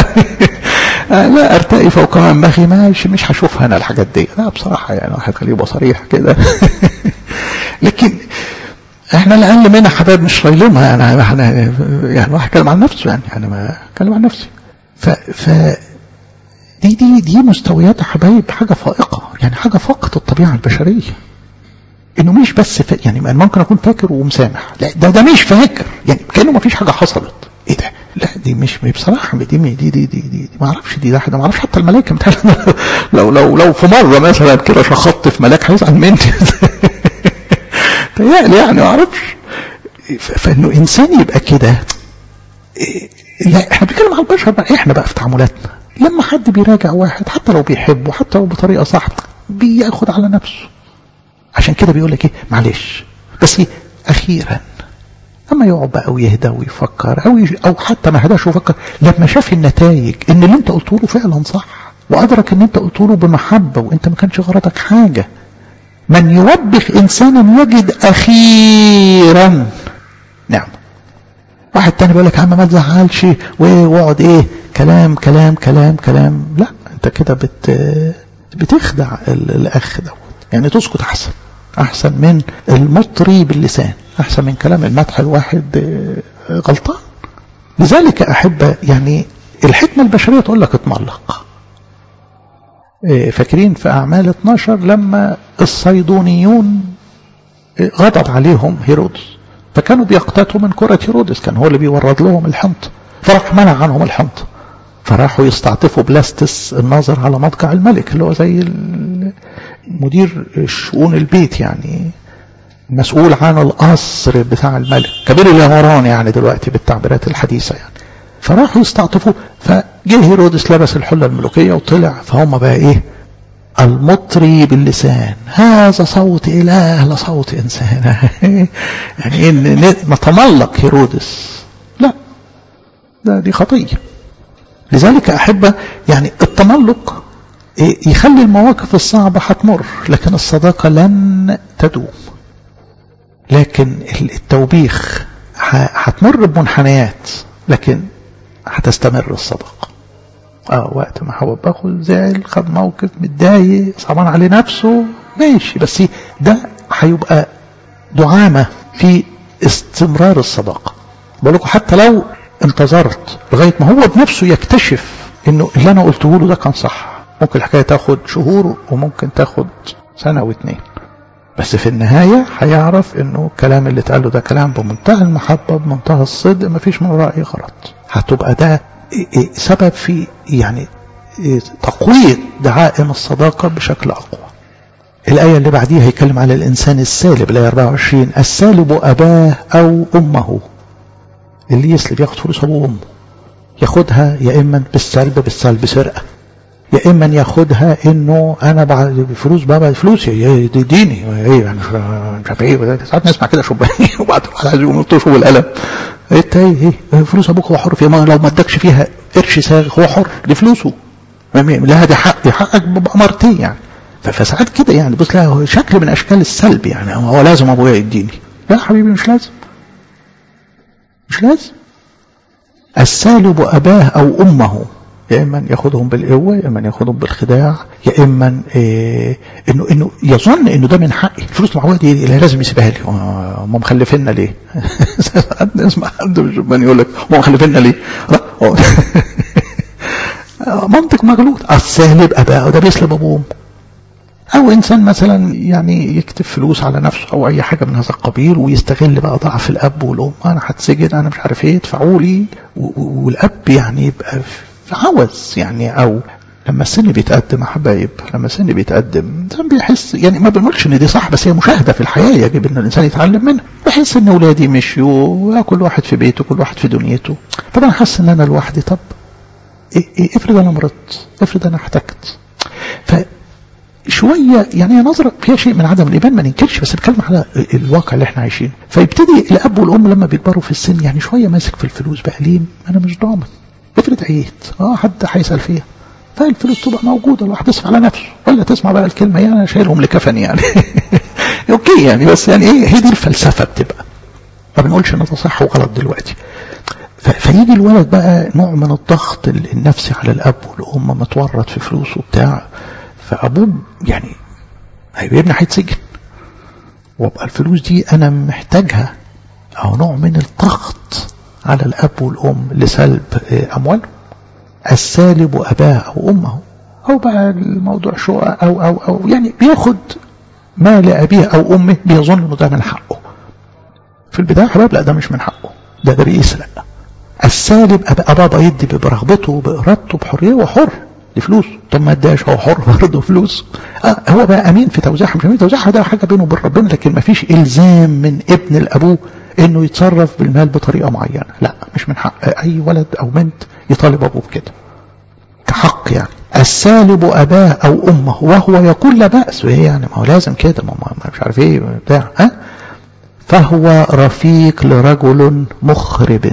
لا ارتقي فوق دماغي ماشي مش هشوفها انا الحاجات دي لا بصراحة يعني واحد خليه يبقى صريح كده لكن احنا الاقل منها حبايب مش شايلينها يعني احنا يعني واحد كلام عن نفسه يعني انا ما اتكلم عن نفسي ف, ف دي دي دي مستويات يا حبايب حاجه فائقه يعني حاجه فاقت الطبيعه البشريه انه مش بس ف... يعني ممكن اكون فاكر ومسامح لا ده ده مش فاكر يعني كانه ما فيش حاجه حصلت ايه ده لا دي مش بصراحه دي دي دي دي, دي, دي ما اعرفش دي ده ما اعرفش حتى الملائكه متهيألي لو لو لو في مره مثلا كده شخطت في ملاك هيزعل مني تهيألي يعني ما اعرفش فانه انسان يبقى كده لا احنا بنتكلم على البشر بقى احنا بقى في تعاملاتنا لما حد بيراجع واحد حتى لو بيحبه حتى لو بطريقه صح بياخد على نفسه عشان كده بيقول لك ايه معلش بس إيه اخيرا اما يقعد بقى ويهدى ويفكر او يج... او حتى ما هداش وفكر لما شاف النتائج ان اللي انت قلته له فعلا صح وادرك ان انت قلته له بمحبه وانت ما كانش غرضك حاجه من يوبخ انسانا يجد اخيرا نعم واحد تاني بيقول لك يا عم ما تزعلش واقعد ايه كلام كلام كلام كلام لا انت كده بت بتخدع الاخ دوت يعني تسكت احسن احسن من المطري باللسان احسن من كلام المدح الواحد غلطان لذلك احب يعني الحكمه البشريه تقول لك اتملق فاكرين في اعمال 12 لما الصيدونيون غضب عليهم هيرودس فكانوا بيقتاتوا من كرة هيرودس كان هو اللي بيورد لهم الحنط فراح منع عنهم الحنط فراحوا يستعطفوا بلاستس الناظر على مضجع الملك اللي هو زي مدير شؤون البيت يعني مسؤول عن القصر بتاع الملك كبير اليهوران يعني دلوقتي بالتعبيرات الحديثة يعني فراحوا يستعطفوه فجه هيرودس لبس الحلة الملوكية وطلع فهم بقى ايه المطري باللسان هذا صوت إله لا صوت إنسان يعني إيه نتملق هيرودس لا ده دي خطية لذلك أحب يعني التملق يخلي المواقف الصعبة هتمر لكن الصداقة لن تدوم لكن التوبيخ هتمر بمنحنيات لكن هتستمر الصداقة اه وقت ما هو باخد زعل خد موقف متضايق صعبان عليه نفسه ماشي بس ده هيبقى دعامة في استمرار الصداقة بقول لكم حتى لو انتظرت لغاية ما هو بنفسه يكتشف انه اللي انا قلته له ده كان صح ممكن الحكاية تاخد شهور وممكن تاخد سنة واتنين بس في النهاية هيعرف انه الكلام اللي اتقال له ده كلام بمنتهى المحبة بمنتهى الصدق مفيش من وراه اي غلط هتبقى ده سبب في يعني تقوية دعائم الصداقة بشكل أقوى الآية اللي بعديها هيتكلم على الإنسان السالب الآية 24 السالب أباه أو أمه اللي يسلب ياخد فلوس أبوه وأمه ياخدها يا إما بالسلب بالسلب سرقة يا إما ياخدها إنه أنا بعد فلوس بابا فلوسي دي ديني إيه مش عارف إيه ساعات نسمع كده شباني وبعد واحد عايز يقوم يطوش بالقلم انت ايه ايه فلوس ابوك هو حر فيها ما لو ما ادكش فيها قرش ساغ هو حر دي فلوسه لها دي حق دي حقك بأمرتين يعني فساعات كده يعني بص لها شكل من اشكال السلب يعني هو لازم ابويا يديني لا حبيبي مش لازم مش لازم السالب اباه او امه يا اما ياخدهم بالقوه يا اما ياخدهم بالخداع يا اما إيه انه انه يظن انه ده من حقي الفلوس المعويه دي اللي لازم يسيبها لي هم مخلفيننا ليه؟ نسمع حد مش يقول لك هم مخلفيننا ليه؟ منطق مغلوط السالب اباه ده بيسلب ابوه او انسان مثلا يعني يكتب فلوس على نفسه او اي حاجه من هذا القبيل ويستغل بقى ضعف الاب والام انا هتسجن انا مش عارف ايه ادفعوا لي والاب يعني يبقى في عوز يعني او لما السن بيتقدم يا حبايب لما السن بيتقدم الانسان بيحس يعني ما بنقولش ان دي صح بس هي مشاهده في الحياه يجب ان الانسان يتعلم منها بحس ان اولادي مشيوا كل واحد في بيته كل واحد في دنيته طب انا حاسس ان انا لوحدي طب إيه إيه افرض انا مرضت افرض انا احتجت ف شوية يعني نظرة فيها شيء من عدم الإيمان ما ننكرش بس بتكلم على الواقع اللي احنا عايشينه فيبتدي الأب والأم لما بيكبروا في السن يعني شوية ماسك في الفلوس بقى ليه أنا مش ضامن افرض عييت اه حد هيسأل فيها فالفلوس تبقى موجودة الواحد يصرف على نفسه ولا تسمع بقى الكلمة يعني أنا شايلهم لكفن يعني أوكي يعني بس يعني إيه هي دي الفلسفة بتبقى ما بنقولش إن ده صح وغلط دلوقتي فيجي الولد بقى نوع من الضغط النفسي على الأب والأم متورط في فلوس وبتاع فأبوه يعني هيبقى ابني هيتسجن وابقى الفلوس دي أنا محتاجها أو نوع من الضغط على الأب والأم لسلب أموالهم السالب أباه أو أمه أو بقى الموضوع شقة أو أو أو يعني بياخد ما لأبيه أو أمه بيظن إنه ده من حقه في البداية حباب لا ده مش من حقه ده ده بيسرق السالب أبا بابا يدي بإرغبته بإرادته بحرية وحر لفلوس طب ما اداش هو حر برضه فلوس آه هو بقى امين في توزيعها مش امين توزيعها ده حاجه بينه وبين ربنا لكن ما فيش الزام من ابن لابوه انه يتصرف بالمال بطريقه معينه لا مش من حق اي ولد او بنت يطالب ابوه بكده كحق يعني السالب اباه او امه وهو يقول لا باس وهي يعني ما هو لازم كده ما مش عارف ايه بتاع ها فهو رفيق لرجل مخرب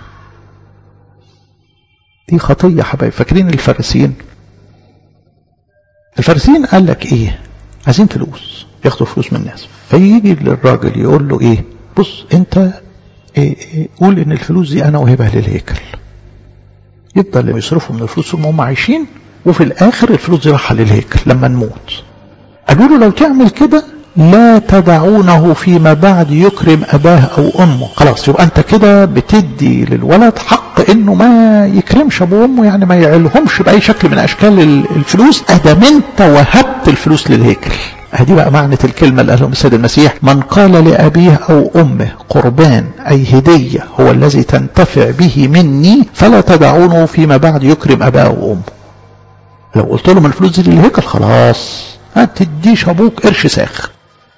دي خطية حبايب فاكرين الفارسيين الفارسيين قال لك ايه عايزين فلوس ياخدوا فلوس من الناس فيجي للراجل يقول له ايه بص انت إيه إيه قول ان الفلوس دي انا وهبها للهيكل يفضل يصرفوا من الفلوس هم هم عايشين وفي الاخر الفلوس دي راحه للهيكل لما نموت قالوا له لو تعمل كده لا تدعونه فيما بعد يكرم أباه أو أمه خلاص يبقى أنت كده بتدي للولد حق إنه ما يكرمش أبوه وأمه يعني ما يعلهمش بأي شكل من أشكال الفلوس أدام أنت وهبت الفلوس للهيكل هذه بقى معنى الكلمة اللي قالهم السيد المسيح من قال لأبيه أو أمه قربان أي هدية هو الذي تنتفع به مني فلا تدعونه فيما بعد يكرم أباه وأمه لو قلت لهم الفلوس دي للهيكل خلاص ما تديش ابوك قرش ساخ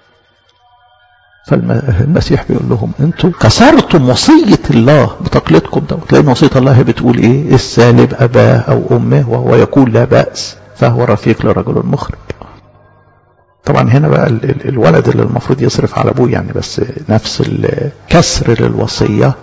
فالمسيح بيقول لهم انتوا كسرتم وصية الله بتقليدكم دوت لان وصية الله بتقول ايه السالب اباه او امه وهو يقول لا بأس فهو رفيق لرجل مخرب طبعا هنا بقى الولد اللي المفروض يصرف على ابوه يعني بس نفس الكسر للوصية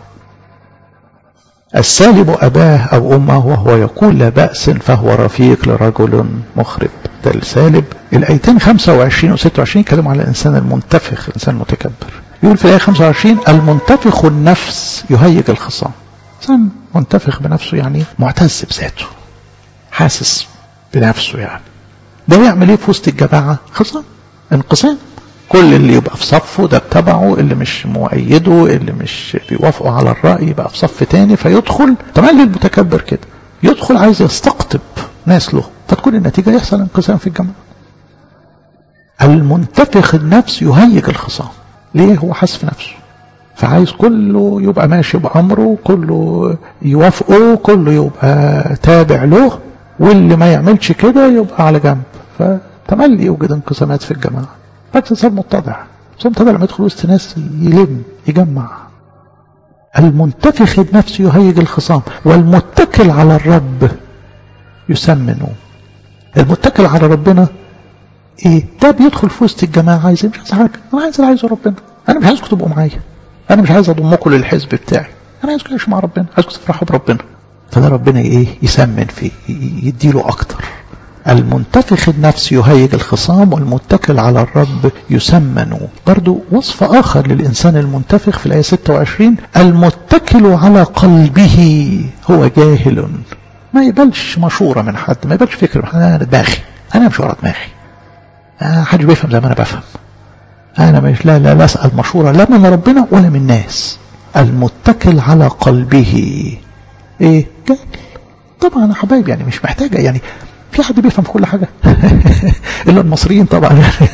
السالب أباه أو أمه وهو يقول لا بأس فهو رفيق لرجل مخرب ده السالب الآيتين 25 و 26 يتكلموا على الإنسان المنتفخ الإنسان المتكبر يقول في الآية 25 المنتفخ النفس يهيج الخصام إنسان منتفخ بنفسه يعني معتز بذاته حاسس بنفسه يعني ده يعمل ايه في وسط الجماعة خصام انقسام كل اللي يبقى في صفه ده بتبعه اللي مش مؤيده اللي مش بيوافقوا على الرأي يبقى في صف تاني فيدخل تملي المتكبر كده يدخل عايز يستقطب ناس له فتكون النتيجة يحصل انقسام في الجماعة المنتفخ النفس يهيج الخصام ليه هو حاسس في نفسه فعايز كله يبقى ماشي بأمره كله يوافقه كله يبقى تابع له واللي ما يعملش كده يبقى على جنب فتملي يوجد انقسامات في الجماعة بس انسان متضع انسان متضع لما يدخل وسط ناس يلم يجمع المنتفخ النفس يهيج الخصام والمتكل على الرب يسمن المتكل على ربنا ايه ده بيدخل في وسط الجماعه عايز مش عايز حاجه انا عايز اللي عايزه ربنا انا مش عايزكم تبقوا معايا انا مش عايز اضمكم للحزب بتاعي انا عايزكم تعيشوا مع ربنا عايزكم تفرحوا بربنا فده ربنا ايه يسمن فيه يديله اكتر المنتفخ النفس يهيج الخصام والمتكل على الرب يسمن برضو وصف آخر للإنسان المنتفخ في الآية 26 المتكل على قلبه هو جاهل ما يقبلش مشورة من حد ما يقبلش فكرة من حد أنا دماغي أنا مش ورا دماغي أنا حد بيفهم زي ما أنا بفهم أنا مش لا لا لا أسأل مشورة لا من ربنا ولا من الناس المتكل على قلبه إيه جاهل طبعا يا حبايبي يعني مش محتاجة يعني في حد بيفهم في كل حاجة إلا المصريين طبعا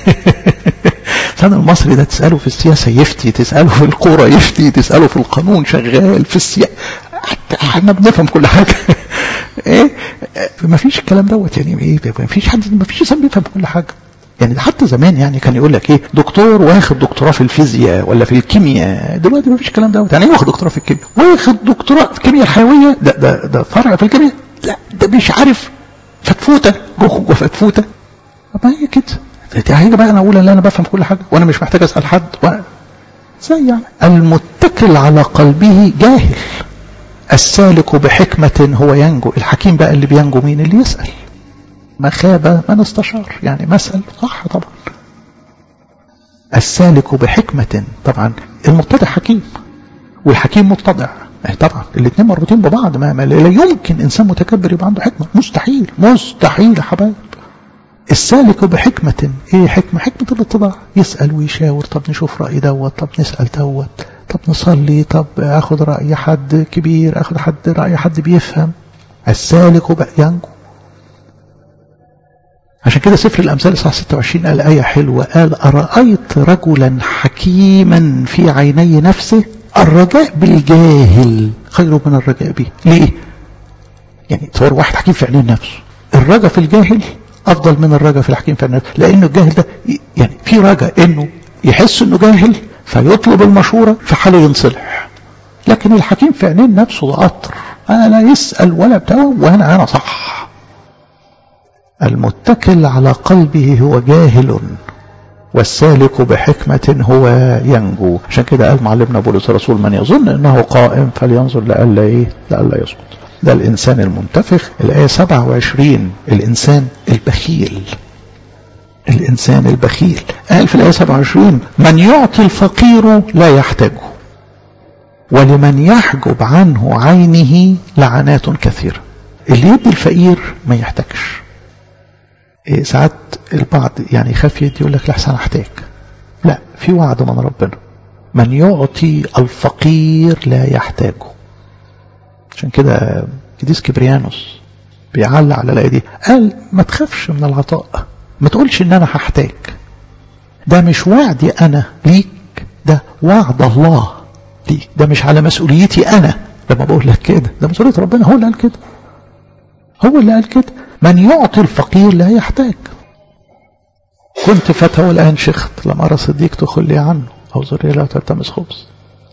فأنا المصري ده تسأله في السياسة يفتي تسأله في الكورة يفتي تسأله في القانون شغال في السياسة احنا بنفهم كل حاجة ايه ما فيش الكلام دوت يعني ايه ما فيش حد ما فيش انسان بيفهم كل حاجة يعني حتى زمان يعني كان يقول لك ايه دكتور واخد دكتوراه في الفيزياء ولا في الكيمياء دلوقتي ما فيش الكلام دوت يعني ايه واخد دكتوراه في الكيمياء واخد دكتوراه في الكيمياء الحيويه ده ده ده فرع في الكيمياء لا ده مش عارف فتفوته جوه فتفوته ما هي كده هيجي بقى انا اقول ان انا بفهم كل حاجه وانا مش محتاج اسال حد وانا زي يعني المتكل على قلبه جاهل السالك بحكمة هو ينجو الحكيم بقى اللي بينجو مين اللي يسأل ما خاب من استشار يعني مسأل صح طبعا السالك بحكمة طبعا المتضع حكيم والحكيم متضع طبعا الاثنين مربوطين ببعض ما, ما لا يمكن انسان متكبر يبقى عنده حكمه مستحيل مستحيل يا حبايب السالك بحكمة ايه حكمة حكمة الاتضاع يسأل ويشاور طب نشوف رأي دوت طب نسأل دوت طب نصلي طب اخد رأي حد كبير اخد حد رأي حد بيفهم السالك بقى ينجو عشان كده سفر الأمثال إصحاح 26 قال آية حلوة قال أرأيت رجلا حكيما في عيني نفسه الرجاء بالجاهل خير من الرجاء به ليه يعني تصور واحد حكيم في عينين نفسه الرجاء في الجاهل أفضل من الرجاء في الحكيم في النفس لأنه الجاهل ده يعني في رجاء إنه يحس إنه جاهل فيطلب المشورة في حاله ينصلح لكن الحكيم في عينين نفسه ده قطر أنا لا يسأل ولا بتاع وأنا أنا صح المتكل على قلبه هو جاهل والسالك بحكمة هو ينجو عشان كده قال معلمنا بولس الرسول من يظن انه قائم فلينظر لألا ايه لألا يسقط ده الانسان المنتفخ الايه 27 الانسان البخيل الانسان البخيل قال في الايه 27 من يعطي الفقير لا يحتاجه ولمن يحجب عنه عينه لعنات كثيره اللي يدي الفقير ما يحتاجش إيه ساعات البعض يعني يخاف يدي يقول لك لحسن احتاج لا في وعد من ربنا من يعطي الفقير لا يحتاجه عشان كده قديس كبريانوس بيعلق على الايه دي قال ما تخافش من العطاء ما تقولش ان انا هحتاج ده مش وعدي انا ليك ده وعد الله ليك ده مش على مسؤوليتي انا لما بقول لك كده ده مسؤوليه ربنا هو اللي قال كده هو اللي قال كده من يعطي الفقير لا يحتاج كنت فتى والآن شخت لم أرى صديق تخل لي عنه أو ذرية لا تلتمس خبز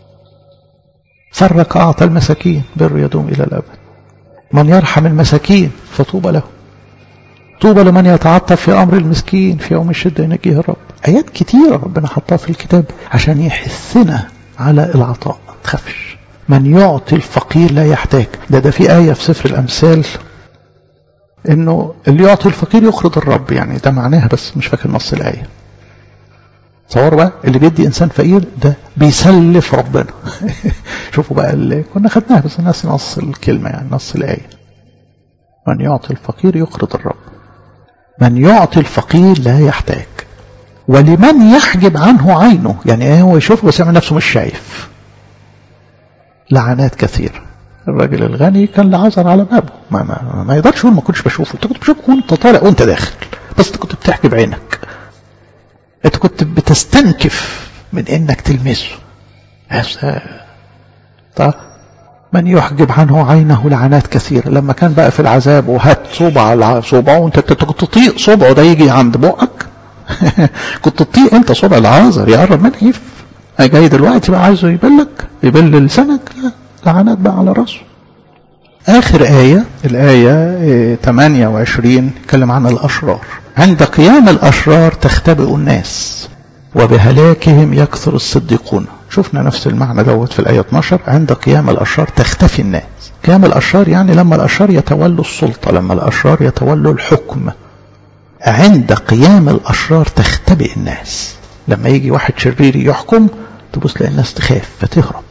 فرق أعطى المساكين بر يدوم إلى الأبد من يرحم المساكين فطوبى له طوبى لمن يتعطف في أمر المسكين في يوم الشدة ينجيه الرب آيات كتيرة ربنا حطها في الكتاب عشان يحثنا على العطاء تخافش من يعطي الفقير لا يحتاج ده ده في آية في سفر الأمثال إنه اللي يعطي الفقير يخرج الرب يعني ده معناها بس مش فاكر نص الآية تصوروا بقى اللي بيدي إنسان فقير ده بيسلف ربنا شوفوا بقى اللي كنا خدناها بس الناس نص الكلمة يعني نص الآية من يعطي الفقير يقرض الرب من يعطي الفقير لا يحتاج ولمن يحجب عنه عينه يعني ايه هو يشوف بس يعمل نفسه مش شايف لعنات كثيرة الراجل الغني كان لعذر على بابه ما, ما, ما يقدرش يقول ما كنتش بشوفه انت كنت بتشوفه وانت طالع وانت داخل بس انت كنت بتحجب عينك انت كنت بتستنكف من انك تلمسه طيب من يحجب عنه عينه لعنات كثيرة لما كان بقى في العذاب وهات صوبع على صوبعه وانت كنت تطيق صوبعه ده يجي عند بقك كنت تطيق انت صوبع العازر يقرب منك يف جاي دلوقتي بقى عايزه يبلك يبل لسانك لا لعنات بقى على راسه آخر آية الآية 28 تكلم عن الأشرار عند قيام الأشرار تختبئ الناس وبهلاكهم يكثر الصديقون شفنا نفس المعنى دوت في الآية 12 عند قيام الأشرار تختفي الناس قيام الأشرار يعني لما الأشرار يتولوا السلطة لما الأشرار يتولوا الحكم عند قيام الأشرار تختبئ الناس لما يجي واحد شرير يحكم تبص تلاقي الناس تخاف فتهرب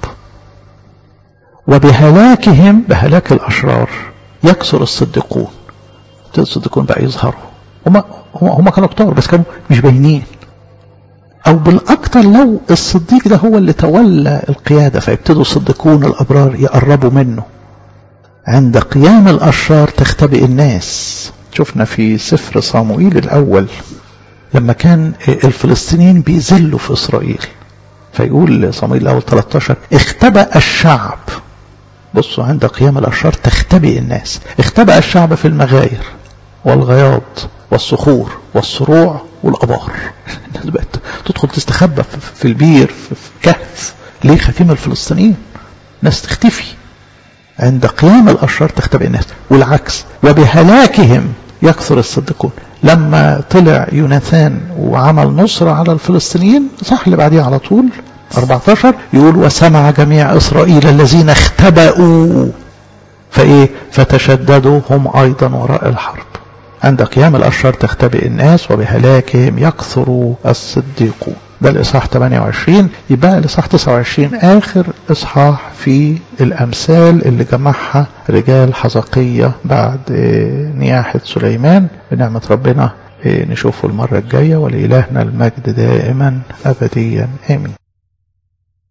وبهلاكهم بهلاك الأشرار يكثر الصديقون الصديقون بقى يظهروا هم هم كانوا كتار بس كانوا مش باينين أو بالأكثر لو الصديق ده هو اللي تولى القيادة فيبتدوا الصديقون الأبرار يقربوا منه عند قيام الأشرار تختبئ الناس شفنا في سفر صاموئيل الأول لما كان الفلسطينيين بيذلوا في إسرائيل فيقول صاموئيل الأول 13 اختبأ الشعب بصوا عند قيام الأشرار تختبئ الناس اختبأ الشعب في المغاير والغياض والصخور والصروع والأبار الناس بقت تدخل تستخبى في البير في كهف ليه خايفين من الفلسطينيين ناس تختفي عند قيام الأشرار تختبئ الناس والعكس وبهلاكهم يكثر الصديقون لما طلع يوناثان وعمل نصرة على الفلسطينيين صح اللي بعديه على طول 14 يقول وسمع جميع إسرائيل الذين اختبأوا فإيه فتشددوا هم أيضا وراء الحرب عند قيام الأشرار تختبئ الناس وبهلاكهم يكثر الصديقون ده الإصحاح 28 يبقى الإصحاح 29 آخر إصحاح في الأمثال اللي جمعها رجال حزقية بعد نياحة سليمان بنعمة ربنا نشوفه المرة الجاية ولإلهنا المجد دائما أبديا آمين